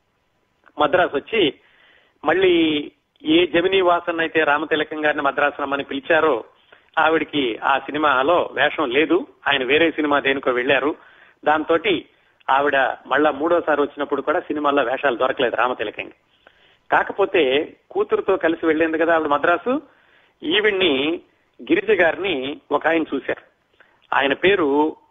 మద్రాసు వచ్చి మళ్ళీ ఏ జమినీ వాసన్ అయితే రామతిలకం గారిని మద్రాసు రమ్మని పిలిచారో ఆవిడికి ఆ సినిమాలో వేషం లేదు ఆయన వేరే సినిమా దేనికో వెళ్లారు దాంతో ఆవిడ మళ్ళా మూడోసారి వచ్చినప్పుడు కూడా సినిమాల్లో వేషాలు దొరకలేదు రామతిలకంకి కాకపోతే కూతురుతో కలిసి వెళ్ళింది కదా ఆవిడ మద్రాసు ఈవిడ్ని గిరిజ గారిని ఒక ఆయన చూశారు ఆయన పేరు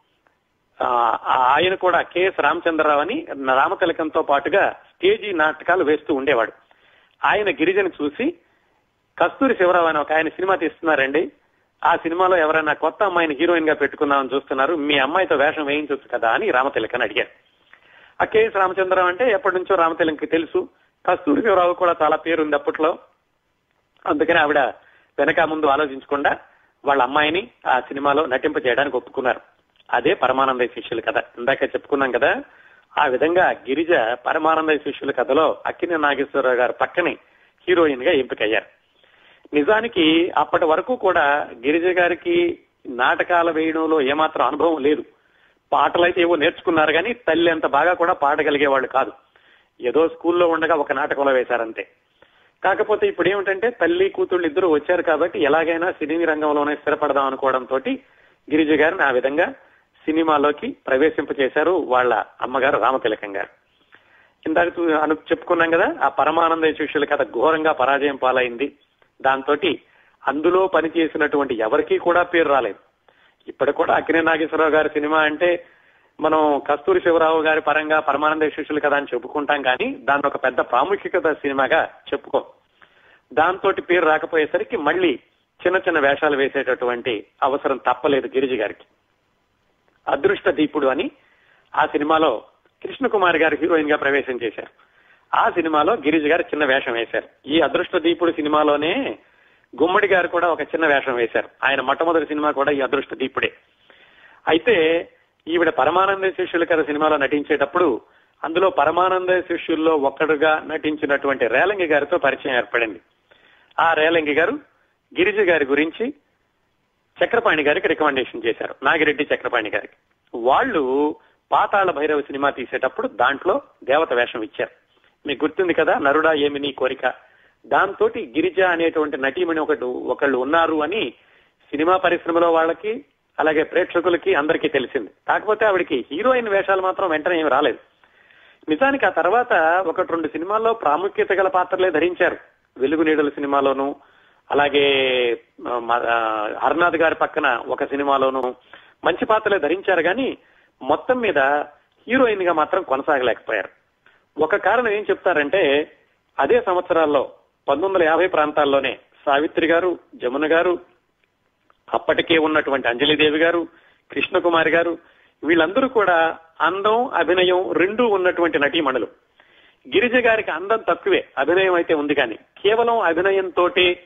ఆయన కూడా కెఎస్ రామచంద్రరావు అని రామతిలకంతో పాటుగా స్టేజీ నాటకాలు వేస్తూ ఉండేవాడు ఆయన గిరిజను చూసి కస్తూరి శివరావు అని ఒక ఆయన సినిమా తీస్తున్నారండి ఆ సినిమాలో ఎవరైనా కొత్త అమ్మాయిని హీరోయిన్ గా పెట్టుకుందామని చూస్తున్నారు మీ అమ్మాయితో వేషం వేయించవచ్చు కదా అని రామతిలకని అడిగారు ఆ కేఎస్ రామచంద్రరావు అంటే ఎప్పటి నుంచో రామతిలకకి తెలుసు కస్తూరి శివరావు కూడా చాలా పేరుంది అప్పట్లో అందుకని ఆవిడ వెనక ముందు ఆలోచించకుండా వాళ్ళ అమ్మాయిని ఆ సినిమాలో నటింప చేయడానికి ఒప్పుకున్నారు అదే పరమానంద శిష్యుల కథ ఇందాక చెప్పుకున్నాం కదా ఆ విధంగా గిరిజ పరమానంద శిష్యుల కథలో అక్కినే నాగేశ్వరరావు గారు పక్కనే హీరోయిన్ గా ఎంపికయ్యారు నిజానికి అప్పటి వరకు కూడా గిరిజ గారికి నాటకాలు వేయడంలో ఏమాత్రం అనుభవం లేదు పాటలైతే ఏవో నేర్చుకున్నారు కానీ తల్లి అంత బాగా కూడా పాడగలిగేవాళ్ళు కాదు ఏదో స్కూల్లో ఉండగా ఒక నాటకంలో వేశారంతే కాకపోతే ఇప్పుడు ఏమిటంటే తల్లి కూతుళ్ళు ఇద్దరు వచ్చారు కాబట్టి ఎలాగైనా సినీ రంగంలోనే స్థిరపడదాం అనుకోవడంతో గిరిజ గారిని ఆ విధంగా సినిమాలోకి ప్రవేశింపచేశారు వాళ్ళ అమ్మగారు రామతిలకం గారు ఇందాక అను చెప్పుకున్నాం కదా ఆ పరమానంద శిష్యుల కథ ఘోరంగా పరాజయం పాలైంది దాంతో అందులో పనిచేసినటువంటి ఎవరికీ కూడా పేరు రాలేదు ఇప్పటి కూడా అక్కినే నాగేశ్వరరావు గారి సినిమా అంటే మనం కస్తూరి శివరావు గారి పరంగా పరమానంద శిష్యులు కదా అని చెప్పుకుంటాం కానీ దాన్ని ఒక పెద్ద ప్రాముఖ్యత సినిమాగా చెప్పుకో దాంతో పేరు రాకపోయేసరికి మళ్ళీ చిన్న చిన్న వేషాలు వేసేటటువంటి అవసరం తప్పలేదు గిరిజ గారికి అదృష్ట దీపుడు అని ఆ సినిమాలో కృష్ణకుమారి గారు హీరోయిన్ గా ప్రవేశం చేశారు ఆ సినిమాలో గిరిజ గారు చిన్న వేషం వేశారు ఈ అదృష్ట దీపుడు సినిమాలోనే గుమ్మడి గారు కూడా ఒక చిన్న వేషం వేశారు ఆయన మొట్టమొదటి సినిమా కూడా ఈ అదృష్ట దీపుడే అయితే ఈవిడ పరమానంద శిష్యుల కథ సినిమాలో నటించేటప్పుడు అందులో పరమానంద శిష్యుల్లో ఒక్కడుగా నటించినటువంటి రేలంగి గారితో పరిచయం ఏర్పడింది ఆ రేలంగి గారు గిరిజ గారి గురించి చక్రపాణి గారికి రికమెండేషన్ చేశారు నాగిరెడ్డి చక్రపాణి గారికి వాళ్ళు పాతాళ భైరవ సినిమా తీసేటప్పుడు దాంట్లో దేవత వేషం ఇచ్చారు మీకు గుర్తుంది కదా నరుడా ఏమి నీ కోరిక దాంతో గిరిజ అనేటువంటి నటీమణి ఒకటి ఒకళ్ళు ఉన్నారు అని సినిమా పరిశ్రమలో వాళ్ళకి అలాగే ప్రేక్షకులకి అందరికీ తెలిసింది కాకపోతే ఆవిడకి హీరోయిన్ వేషాలు మాత్రం వెంటనే ఏమి రాలేదు నిజానికి ఆ తర్వాత ఒకటి రెండు సినిమాల్లో ప్రాముఖ్యత గల పాత్రలే ధరించారు వెలుగు నీడల సినిమాలోను అలాగే ఆ, మ- ఆ, హర్నాథ్ గారి పక్కన ఒక సినిమాలోను మంచి పాత్రలే ధరించారు కానీ మొత్తం మీద హీరోయిన్ గా మాత్రం కొనసాగలేకపోయారు ఒక కారణం ఏం చెప్తారంటే అదే సంవత్సరాల్లో పంతొమ్మిది వందల యాభై ప్రాంతాల్లోనే సావిత్రి గారు జమున గారు అప్పటికే ఉన్నటువంటి అంజలిదేవి గారు కృష్ణకుమారి గారు వీళ్ళందరూ కూడా అందం అభినయం రెండూ ఉన్నటువంటి నటీమణులు గిరిజ గారికి అందం తక్కువే అభినయం అయితే ఉంది కానీ కేవలం అభినయంతో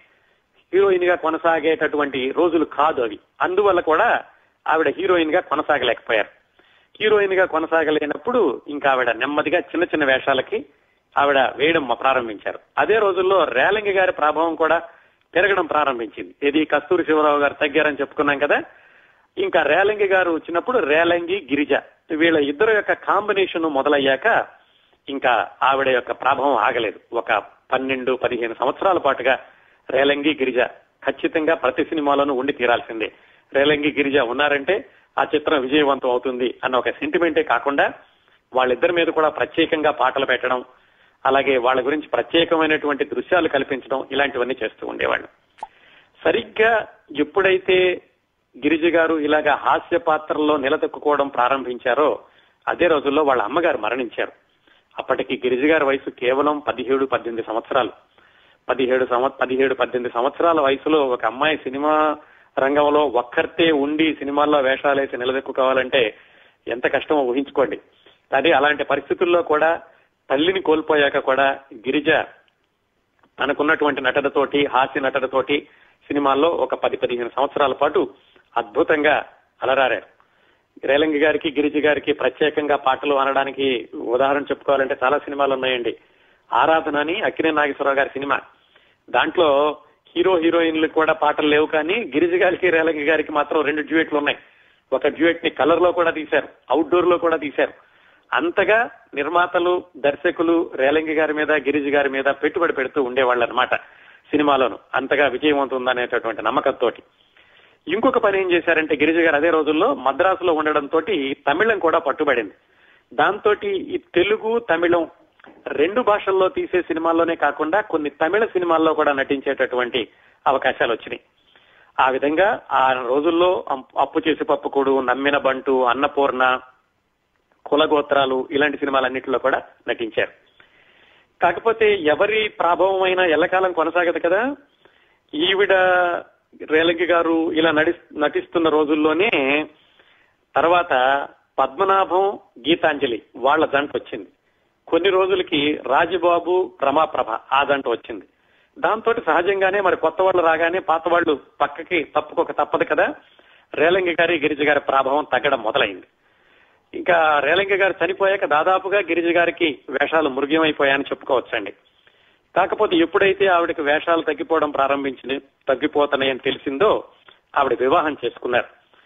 హీరోయిన్ గా కొనసాగేటటువంటి రోజులు కాదు అవి అందువల్ల కూడా ఆవిడ హీరోయిన్ గా కొనసాగలేకపోయారు హీరోయిన్ గా కొనసాగలేనప్పుడు ఇంకా ఆవిడ నెమ్మదిగా చిన్న చిన్న వేషాలకి ఆవిడ వేయడం ప్రారంభించారు అదే రోజుల్లో రేలంగి గారి ప్రభావం కూడా పెరగడం ప్రారంభించింది ఇది కస్తూరి శివరావు గారు తగ్గారని చెప్పుకున్నాం కదా ఇంకా రేలంగి గారు వచ్చినప్పుడు రేలంగి గిరిజ వీళ్ళ ఇద్దరు యొక్క కాంబినేషన్ మొదలయ్యాక ఇంకా ఆవిడ యొక్క ప్రభావం ఆగలేదు ఒక పన్నెండు పదిహేను సంవత్సరాల పాటుగా రేలంగి గిరిజ ఖచ్చితంగా ప్రతి సినిమాలోనూ ఉండి తీరాల్సిందే రేలంగి గిరిజ ఉన్నారంటే ఆ చిత్రం విజయవంతం అవుతుంది అన్న ఒక సెంటిమెంటే కాకుండా వాళ్ళిద్దరి మీద కూడా ప్రత్యేకంగా పాటలు పెట్టడం అలాగే వాళ్ళ గురించి ప్రత్యేకమైనటువంటి దృశ్యాలు కల్పించడం ఇలాంటివన్నీ చేస్తూ ఉండేవాళ్ళు సరిగ్గా ఎప్పుడైతే గిరిజ గారు ఇలాగా హాస్య పాత్రల్లో నిలదొక్కుకోవడం ప్రారంభించారో అదే రోజుల్లో వాళ్ళ అమ్మగారు మరణించారు అప్పటికి గిరిజ గారి వయసు కేవలం పదిహేడు పద్దెనిమిది సంవత్సరాలు పదిహేడు సంవ పదిహేడు పద్దెనిమిది సంవత్సరాల వయసులో ఒక అమ్మాయి సినిమా రంగంలో ఒక్కరితే ఉండి సినిమాల్లో వేషాలేసి నిలదొక్కుకోవాలంటే ఎంత కష్టమో ఊహించుకోండి అదే అలాంటి పరిస్థితుల్లో కూడా తల్లిని కోల్పోయాక కూడా గిరిజ తనకున్నటువంటి నటనతోటి హాస్య నటనతోటి సినిమాల్లో ఒక పది పదిహేను సంవత్సరాల పాటు అద్భుతంగా అలరారారు రేలంగి గారికి గిరిజ గారికి ప్రత్యేకంగా పాటలు అనడానికి ఉదాహరణ చెప్పుకోవాలంటే చాలా సినిమాలు ఉన్నాయండి ఆరాధన అని అక్కినే నాగేశ్వరరావు గారి సినిమా దాంట్లో హీరో హీరోయిన్లు కూడా పాటలు లేవు కానీ గిరిజ గారికి రేలంగి గారికి మాత్రం రెండు డ్యూయెట్లు ఉన్నాయి ఒక డ్యూయెట్ ని కలర్ లో కూడా తీశారు అవుట్డోర్ లో కూడా తీశారు అంతగా నిర్మాతలు దర్శకులు రేలంగి గారి మీద గిరిజ గారి మీద పెట్టుబడి పెడుతూ ఉండేవాళ్ళు అనమాట సినిమాలోను అంతగా విజయవంతం ఉందనేటటువంటి నమ్మకంతో ఇంకొక పని ఏం చేశారంటే గిరిజ గారు అదే రోజుల్లో మద్రాసులో ఉండడంతో తమిళం కూడా పట్టుబడింది దాంతో ఈ తెలుగు తమిళం రెండు భాషల్లో తీసే సినిమాల్లోనే కాకుండా కొన్ని తమిళ సినిమాల్లో కూడా నటించేటటువంటి అవకాశాలు వచ్చినాయి ఆ విధంగా ఆ రోజుల్లో అం- అప్పు చేసి పప్పుకుడు నమ్మిన బంటు అన్నపూర్ణ కులగోత్రాలు ఇలాంటి సినిమాలన్నింటిలో కూడా నటించారు కాకపోతే ఎవరి ప్రభావం అయినా ఎల్లకాలం కొనసాగదు కదా ఈవిడ రేలంగి గారు ఇలా నడి నటిస్తున్న రోజుల్లోనే తర్వాత పద్మనాభం గీతాంజలి వాళ్ళ జంట వచ్చింది కొన్ని రోజులకి రాజబాబు రమాప్రభ ఆ జంట వచ్చింది దాంతో సహజంగానే మరి కొత్త వాళ్ళు రాగానే పాత వాళ్ళు పక్కకి తప్పుకోక తప్పదు కదా రేలంగి గారి గిరిజ గారి ప్రభావం తగ్గడం మొదలైంది ఇంకా రేలంగి గారు చనిపోయాక దాదాపుగా గిరిజ గారికి వేషాలు మృగ్యమైపోయాయని చెప్పుకోవచ్చండి కాకపోతే ఎప్పుడైతే ఆవిడకి వేషాలు తగ్గిపోవడం ప్రారంభించింది తగ్గిపోతున్నాయని తెలిసిందో ఆవిడ వివాహం చేసుకున్నారు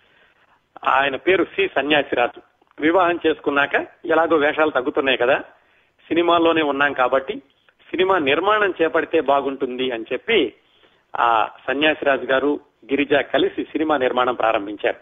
ఆయన పేరు సి సన్యాసిరాజు వివాహం చేసుకున్నాక ఎలాగో వేషాలు తగ్గుతున్నాయి కదా సినిమాల్లోనే ఉన్నాం కాబట్టి సినిమా నిర్మాణం చేపడితే బాగుంటుంది అని చెప్పి ఆ సన్యాసిరాజు గారు గిరిజ కలిసి సినిమా నిర్మాణం ప్రారంభించారు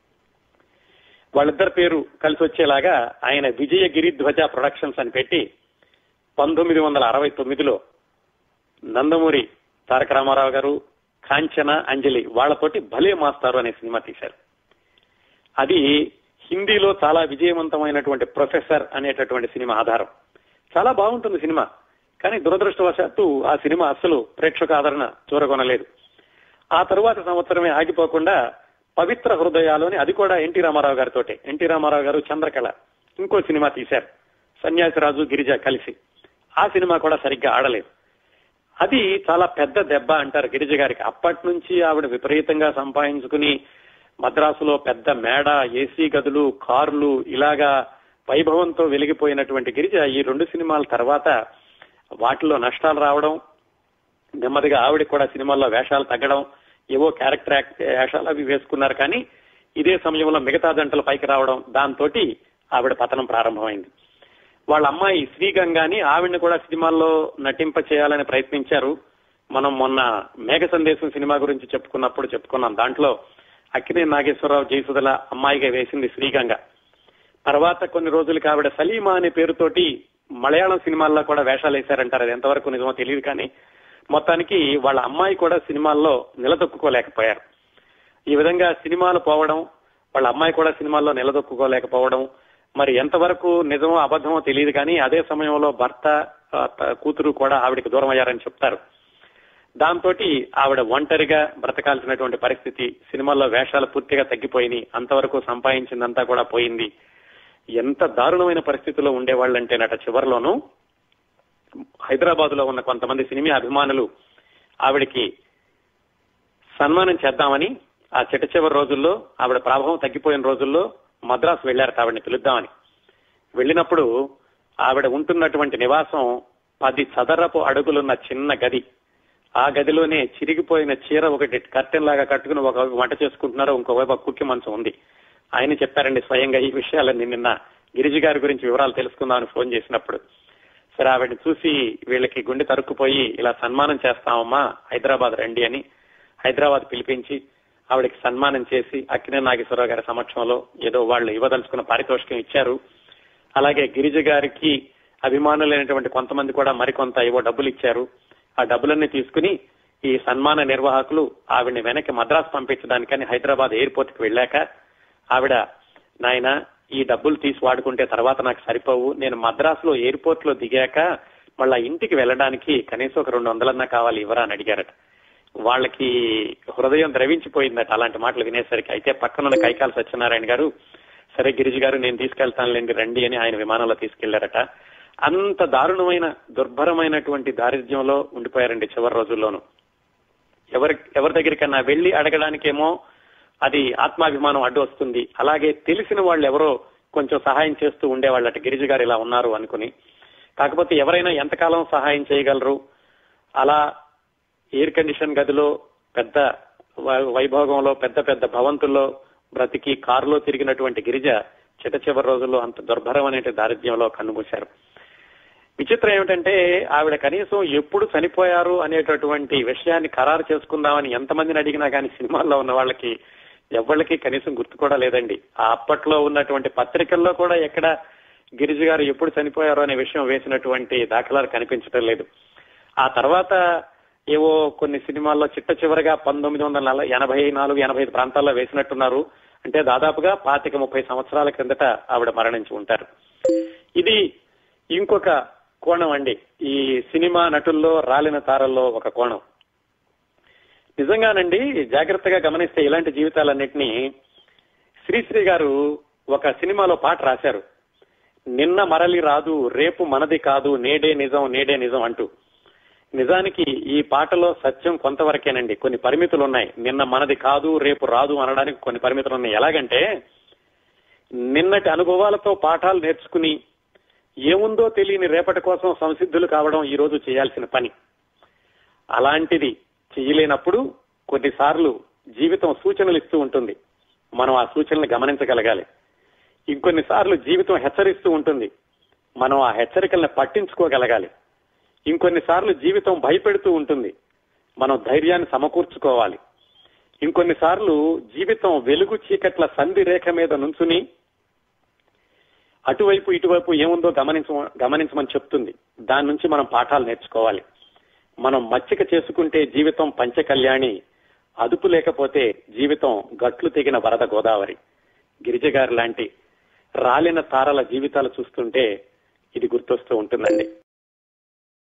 వాళ్ళిద్దరి పేరు కలిసి వచ్చేలాగా ఆయన విజయ గిరిధ్వజ ప్రొడక్షన్స్ అని పెట్టి పంతొమ్మిది వందల అరవై తొమ్మిదిలో నందమూరి తారక రామారావు గారు కాంచన అంజలి వాళ్ళతోటి భలే మాస్తారు అనే సినిమా తీశారు అది హిందీలో చాలా విజయవంతమైనటువంటి ప్రొఫెసర్ అనేటటువంటి సినిమా ఆధారం చాలా బాగుంటుంది సినిమా కానీ దురదృష్టవశాత్తు ఆ సినిమా అస్సలు ప్రేక్షక ఆదరణ చూరగొనలేదు ఆ తరువాత సంవత్సరమే ఆగిపోకుండా పవిత్ర హృదయాలు అని అది కూడా ఎన్టీ రామారావు గారితో ఎన్టీ రామారావు గారు చంద్రకళ ఇంకో సినిమా తీశారు సన్యాసిరాజు గిరిజ కలిసి ఆ సినిమా కూడా సరిగ్గా ఆడలేదు అది చాలా పెద్ద దెబ్బ అంటారు గిరిజ గారికి అప్పటి నుంచి ఆవిడ విపరీతంగా సంపాదించుకుని మద్రాసులో పెద్ద మేడ ఏసీ గదులు కార్లు ఇలాగా వైభవంతో వెలిగిపోయినటువంటి గిరిజ ఈ రెండు సినిమాల తర్వాత వాటిలో నష్టాలు రావడం నెమ్మదిగా ఆవిడకి కూడా సినిమాల్లో వేషాలు తగ్గడం ఏవో క్యారెక్టర్ యాక్ట్ వేషాలు అవి వేసుకున్నారు కానీ ఇదే సమయంలో మిగతా జంటలు పైకి రావడం దాంతో ఆవిడ పతనం ప్రారంభమైంది వాళ్ళ అమ్మాయి శ్రీగంగాని ఆవిడని కూడా సినిమాల్లో నటింప చేయాలని ప్రయత్నించారు మనం మొన్న మేఘ సందేశం సినిమా గురించి చెప్పుకున్నప్పుడు చెప్పుకున్నాం దాంట్లో అక్కినే నాగేశ్వరరావు జయసుదల అమ్మాయిగా వేసింది శ్రీగంగ తర్వాత కొన్ని రోజులకి ఆవిడ సలీమా అనే పేరుతోటి మలయాళం సినిమాల్లో కూడా వేషాలు వేశారంటారు అది ఎంతవరకు నిజమో తెలియదు కానీ మొత్తానికి వాళ్ళ అమ్మాయి కూడా సినిమాల్లో నిలదొక్కుకోలేకపోయారు ఈ విధంగా సినిమాలు పోవడం వాళ్ళ అమ్మాయి కూడా సినిమాల్లో నిలదొక్కుకోలేకపోవడం మరి ఎంతవరకు నిజమో అబద్ధమో తెలియదు కానీ అదే సమయంలో భర్త ఆ, త- కూతురు కూడా ఆవిడకి దూరం అయ్యారని చెప్తారు దాంతో ఆవిడ ఒంటరిగా బ్రతకాల్సినటువంటి పరిస్థితి సినిమాల్లో వేషాలు పూర్తిగా తగ్గిపోయినాయి అంతవరకు సంపాదించిందంతా కూడా పోయింది ఎంత దారుణమైన పరిస్థితిలో ఉండేవాళ్ళంటే నట చివరిలోనూ హైదరాబాద్ లో ఉన్న కొంతమంది సినిమా అభిమానులు ఆవిడకి సన్మానం చేద్దామని ఆ చిట్ట చివరి రోజుల్లో ఆవిడ ప్రభావం తగ్గిపోయిన రోజుల్లో మద్రాసు వెళ్లారట ఆవిడని పిలుద్దామని వెళ్ళినప్పుడు ఆవిడ ఉంటున్నటువంటి నివాసం పది చదరపు అడుగులున్న చిన్న గది ఆ గదిలోనే చిరిగిపోయిన చీర ఒకటి కర్టెన్ లాగా కట్టుకుని ఒక వంట చేసుకుంటున్నారు ఇంకోవైపు ఒక కుక్కి మంచం ఉంది ఆయన చెప్పారండి స్వయంగా ఈ విషయాలన్నీ నిన్న గిరిజి గారి గురించి వివరాలు తెలుసుకుందామని ఫోన్ చేసినప్పుడు సరే ఆవిడని చూసి వీళ్ళకి గుండె తరుక్కుపోయి ఇలా సన్మానం చేస్తామమ్మా హైదరాబాద్ రండి అని హైదరాబాద్ పిలిపించి ఆవిడకి సన్మానం చేసి అక్కినే నాగేశ్వరరావు గారి సమక్షంలో ఏదో వాళ్ళు ఇవ్వదలుచుకున్న పారితోషికం ఇచ్చారు అలాగే గిరిజ గారికి అభిమానులైనటువంటి కొంతమంది కూడా మరికొంత ఏవో డబ్బులు ఇచ్చారు ఆ డబ్బులన్నీ తీసుకుని ఈ సన్మాన నిర్వాహకులు ఆవిడని వెనక్కి మద్రాసు పంపించడానికని హైదరాబాద్ ఎయిర్పోర్ట్ కి వెళ్ళాక ఆవిడ నాయన ఈ డబ్బులు తీసి వాడుకుంటే తర్వాత నాకు సరిపోవు నేను మద్రాసులో ఎయిర్పోర్ట్ లో దిగాక మళ్ళా ఇంటికి వెళ్ళడానికి కనీసం ఒక రెండు వందలన్నా కావాలి ఇవ్వరా అని అడిగారట వాళ్ళకి హృదయం ద్రవించిపోయిందట అలాంటి మాటలు వినేసరికి అయితే పక్కనున్న కైకాల సత్యనారాయణ గారు సరే గిరిజి గారు నేను తీసుకెళ్తానులేండి రండి అని ఆయన విమానంలో తీసుకెళ్లారట అంత దారుణమైన దుర్భరమైనటువంటి దారిద్ర్యంలో ఉండిపోయారండి చివరి రోజుల్లోనూ ఎవరి ఎవరి దగ్గరికన్నా వెళ్లి అడగడానికేమో అది ఆత్మాభిమానం అడ్డు వస్తుంది అలాగే తెలిసిన వాళ్ళు ఎవరో కొంచెం సహాయం చేస్తూ ఉండేవాళ్ళట గిరిజి గారు ఇలా ఉన్నారు అనుకుని కాకపోతే ఎవరైనా ఎంతకాలం సహాయం చేయగలరు అలా ఎయిర్ కండిషన్ గదిలో పెద్ద వై- వైభోగంలో పెద్ద పెద్ద భవంతుల్లో బ్రతికి కారులో తిరిగినటువంటి గిరిజ చిట చివరి రోజుల్లో అంత దుర్భరమైన దారిద్ర్యంలో కన్నుమూశారు విచిత్రం ఏమిటంటే ఆవిడ కనీసం ఎప్పుడు చనిపోయారు అనేటటువంటి విషయాన్ని ఖరారు చేసుకుందామని ఎంతమందిని అడిగినా కానీ సినిమాల్లో ఉన్న వాళ్ళకి ఎవరికి కనీసం గుర్తు కూడా లేదండి ఆ అప్పట్లో ఉన్నటువంటి పత్రికల్లో కూడా ఎక్కడ గిరిజ గారు ఎప్పుడు చనిపోయారో అనే విషయం వేసినటువంటి దాఖలాలు కనిపించడం లేదు ఆ తర్వాత ఏవో కొన్ని సినిమాల్లో చిట్ట చివరిగా పంతొమ్మిది వందల నల- ఎనభై నాలుగు ఎనభై ఐదు ప్రాంతాల్లో వేసినట్టున్నారు అంటే దాదాపుగా పాతిక ముప్పై సంవత్సరాల క్రిందట ఆవిడ మరణించి ఉంటారు ఇది ఇంకొక కోణం అండి ఈ సినిమా నటుల్లో రాలిన తారల్లో ఒక కోణం నిజంగానండి జాగ్రత్తగా గమనిస్తే ఇలాంటి జీవితాలన్నింటినీ శ్రీశ్రీ గారు ఒక సినిమాలో పాట రాశారు నిన్న మరలి రాదు రేపు మనది కాదు నేడే నిజం నేడే నిజం అంటూ నిజానికి ఈ పాటలో సత్యం కొంతవరకేనండి కొన్ని పరిమితులు ఉన్నాయి నిన్న మనది కాదు రేపు రాదు అనడానికి కొన్ని పరిమితులు ఉన్నాయి ఎలాగంటే నిన్నటి అనుభవాలతో పాఠాలు నేర్చుకుని ఏముందో తెలియని రేపటి కోసం సంసిద్ధులు కావడం ఈ రోజు చేయాల్సిన పని అలాంటిది చేయలేనప్పుడు కొన్నిసార్లు జీవితం సూచనలు ఇస్తూ ఉంటుంది మనం ఆ సూచనలు గమనించగలగాలి ఇంకొన్నిసార్లు జీవితం హెచ్చరిస్తూ ఉంటుంది మనం ఆ హెచ్చరికల్ని పట్టించుకోగలగాలి ఇంకొన్నిసార్లు జీవితం భయపెడుతూ ఉంటుంది మనం ధైర్యాన్ని సమకూర్చుకోవాలి ఇంకొన్నిసార్లు జీవితం వెలుగు చీకట్ల సంధి రేఖ మీద నుంచుని అటువైపు ఇటువైపు ఏముందో గమనించ గమనించమని చెప్తుంది దాని నుంచి మనం పాఠాలు నేర్చుకోవాలి మనం మచ్చిక చేసుకుంటే జీవితం పంచకళ్యాణి అదుపు లేకపోతే జీవితం గట్లు తెగిన వరద గోదావరి గిరిజ గారు లాంటి రాలిన తారల జీవితాలు చూస్తుంటే ఇది గుర్తొస్తూ ఉంటుందండి